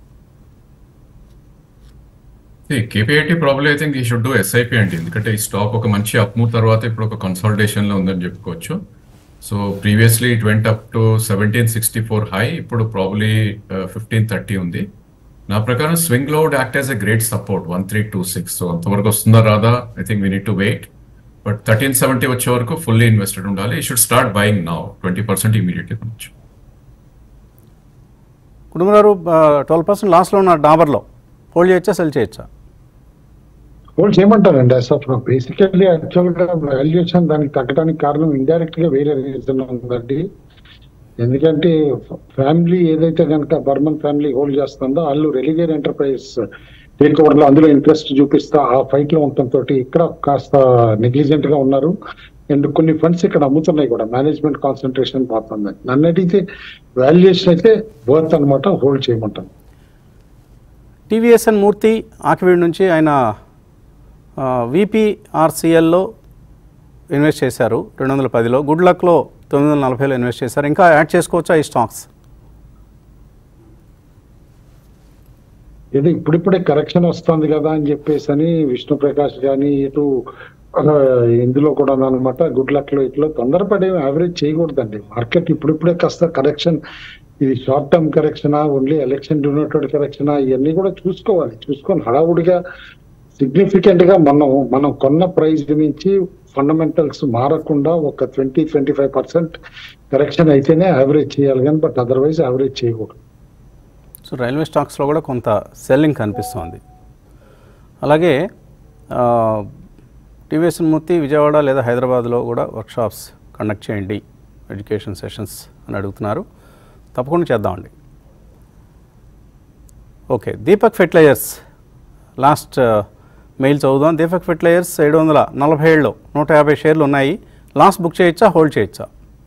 KPIT probably I think we should do SIP అండి ఎందుకంటే ఈ స్టాక్ ఒక మంచి అప్మూవ్ తర్వాత ఇప్పుడు ఒక కన్సాలిడేషన్ లో ఉందని చెప్పుకోవచ్చు so previously it went up to seventeen sixty four high ఇప్పుడు ప్రాబ్లీ ఫిఫ్టీన్ థర్టీ ఉంది నా ప్రకారం స్వింగ్ లో act as a great support one three two six so అంతవరకు వస్తుందా రాదా I think we need to wait but thirteen seventy వచ్చే వరకు ఫుల్లీ ఇన్వెస్టెడ్ ఉండాలి we should start buying now twenty percent immediately కొనొచ్చు కుటుంబ గారు ట్వెల్వ్ పర్సెంట్ లాస్లో ఉన్న డాబర్లో హోల్డ్ చేయొచ్చా సెల్ చేయొచ్చా హోల్డ్ చేయమంటారండి యాజ్ ఆఫ్ బేసికల్లీ యాక్చువల్ గా వాల్యుయేషన్ దానికి తగ్గడానికి కారణం ఇండైరెక్ట్ గా వేరే రీజన్ ఉందండి ఎందుకంటే ఫ్యామిలీ ఏదైతే కనుక బర్మన్ ఫ్యామిలీ హోల్డ్ చేస్తుందో వాళ్ళు రెలిగేర్ ఎంటర్ప్రైజ్ టేక్ ఓవర్ లో అందులో ఇంట్రెస్ట్ చూపిస్తా ఆ ఫైట్ లో ఉండటంతో ఇక్కడ కాస్త నెగ్లిజెంట్ గా ఉన్నారు అండ్ కొన్ని ఫండ్స్ ఇక్కడ అమ్ముతున్నాయి కూడా మేనేజ్మెంట్ కాన్సన్ట్రేషన్ పోతుంది నన్ను అడిగితే వాల్యుయేషన్ అయితే వర్త్ అనమాట హోల్డ్ చేయమంటాను టీవీఎస్ఎన్ మూర్తి ఆకివీడి నుంచి ఆయన విపిఆర్సిఎల్లో ఇన్వెస్ట్ చేశారు రెండు వందల పదిలో గుడ్ లక్లో తొమ్మిది వందల నలభైలో ఇన్వెస్ట్ చేశారు ఇంకా యాడ్ చేసుకోవచ్చా ఈ స్టాక్స్ ఇది ఇప్పుడిప్పుడే కరెక్షన్ వస్తుంది కదా అని చెప్పేసి అని విష్ణు ప్రకాష్ కానీ ఇటు ఆ, ఇందులో కూడా అనమాట గుడ్ లక్ లో ఇట్లా తొందరపడి యావరేజ్ చేయకూడదండి మార్కెట్ ఇప్పుడిప్పుడే కాస్త కరెక్షన్ ఇది షార్ట్ టర్మ్ కరెక్షనా ఓన్లీ ఎలక్షన్ రిలేటెడ్ కరెక్షనా ఇవన్నీ కూడా చూసుకోవాలి చూసుకొని హడావుడిగా సిగ్నిఫికెంట్ గా మనం మనం కొన్న ప్రైస్ నుంచి ఫండమెంటల్స్ మారకుండా ఒక twenty twenty five percent correction అయితేనే యావరేజ్ చేయాలి కానీ బట్ అదర్వైజ్ యావరేజ్ చేయకూడదు సో రైల్వే స్టాక్స్లో కూడా కొంత సెల్లింగ్ కనిపిస్తోంది అలాగే ఆ, టీవీఎస్ మూర్తి విజయవాడ లేదా హైదరాబాద్లో కూడా వర్క్షాప్స్ కండక్ట్ చేయండి ఎడ్యుకేషన్ సెషన్స్ అని అడుగుతున్నారు తప్పకుండా చేద్దామండి okay Deepak fertilisers last mail చదువుదాం దీపక్ ఫెర్టిలైజర్స్ ఏడు వందల నలభై ఏళ్ళు నూట యాభై షేర్లు ఉన్నాయి లాస్ట్ బుక్ చేయొచ్చా హోల్డ్ చేయొచ్చా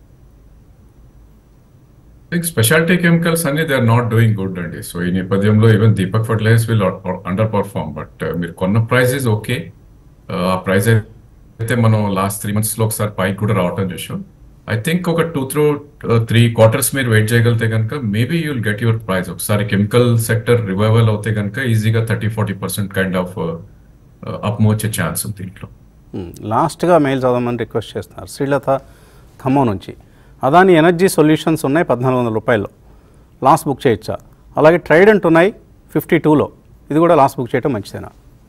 థింక్ స్పెషాలిటీ కెమికల్స్ అన్ని they are not doing good అండి సో ఈ నేపథ్యంలో even Deepak fertilisers will underperform but మీరు కొన్న ప్రైజెస్ ఓకే ఆ ప్రైస్ అయితే మనం లాస్ట్ త్రీ మంత్స్ లో ఒకసారి పైకి కూడా రావటం చూసాం ఐ థింక్ ఒక టూ త్రూ త్రీ క్వార్టర్స్ మీరు వెయిట్ చేయగలిగితే కనుక maybe you will get your price ఒకసారి కెమికల్ సెక్టర్ రివైవల్ అవుతే కనుక ఈజీగా thirty forty percent kind of up వచ్చే ఛాన్స్ ఉంది దీంట్లో మ్మ్. లాస్ట్గా మెయిల్ చదవమని రిక్వెస్ట్ చేస్తున్నారు శ్రీలత ఖమ్మం నుంచి అదాని ఎనర్జీ సొల్యూషన్స్ ఉన్నాయి పద్నాలుగు వందల రూపాయలు లాస్ట్ బుక్ చేయొచ్చా అలాగే ట్రైడెంట్ ఉన్నాయి ఫిఫ్టీ టూలో ఇది కూడా లాస్ట్ బుక్ చేయటం మంచిదేనా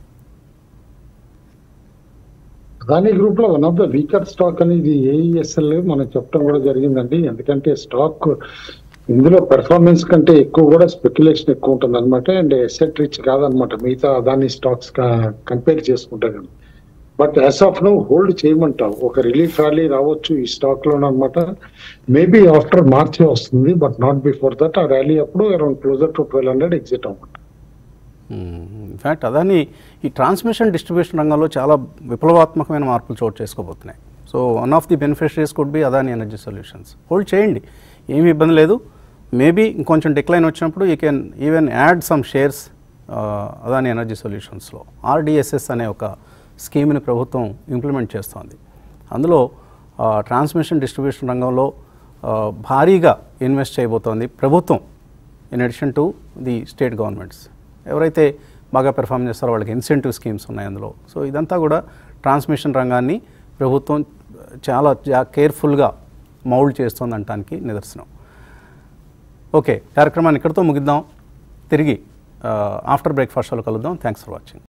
అదాని గ్రూప్ లో one of the weaker stock అనేది ఏఈఎస్ఎల్ మనం చెప్పడం కూడా జరిగిందండి ఎందుకంటే స్టాక్ ఇందులో పెర్ఫార్మెన్స్ కంటే ఎక్కువ కూడా స్పెక్యులేషన్ ఎక్కువ ఉంటుంది అనమాట అండ్ ఎసెట్ రిచ్ కాదనమాట మిగతా అదాని స్టాక్స్ కంపేర్ చేసుకుంటే కానీ but as of now hold చేయమంటాం ఒక రిలీఫ్ ర్యాలీ రావచ్చు ఈ స్టాక్ లో అనమాట మేబీ ఆఫ్టర్ మార్చే వస్తుంది బట్ నాట్ బిఫోర్ దట్ ఆ ర్యాలీ అప్పుడు around closer to twelve hundred exit అవ్వమంటాం ఇన్ఫ్యాక్ట్ అదాని ఈ ట్రాన్స్మిషన్ డిస్ట్రిబ్యూషన్ రంగంలో చాలా విప్లవాత్మకమైన మార్పులు చోటు చేసుకోబోతున్నాయి so one of the beneficiaries could be Adani energy solutions hold చేయండి ఏమీ ఇబ్బంది లేదు మేబీ ఇంకొంచెం డిక్లైన్ వచ్చినప్పుడు you can even add some shares Adani energy సొల్యూషన్స్లో ఆర్డిఎస్ఎస్ అనే ఒక స్కీమ్ని ప్రభుత్వం ఇంప్లిమెంట్ చేస్తోంది అందులో ట్రాన్స్మిషన్ డిస్ట్రిబ్యూషన్ రంగంలో ఆ, భారీగా ఇన్వెస్ట్ చేయబోతోంది ప్రభుత్వం in addition to the state governments ఎవరైతే బాగా పెర్ఫామ్ చేస్తారో వాళ్ళకి ఇన్సెంటివ్ స్కీమ్స్ ఉన్నాయి అందులో సో ఇదంతా కూడా ట్రాన్స్మిషన్ రంగాన్ని ప్రభుత్వం చాలా జా కేర్ఫుల్గా మౌల్డ్ చేస్తుంది అనటానికి నిదర్శనం ఓకే కార్యక్రమాన్ని ఇక్కడితో ముగిద్దాం తిరిగి ఆఫ్టర్ బ్రేక్ఫాస్ట్లో కలుద్దాం థ్యాంక్స్ ఫర్ వాచింగ్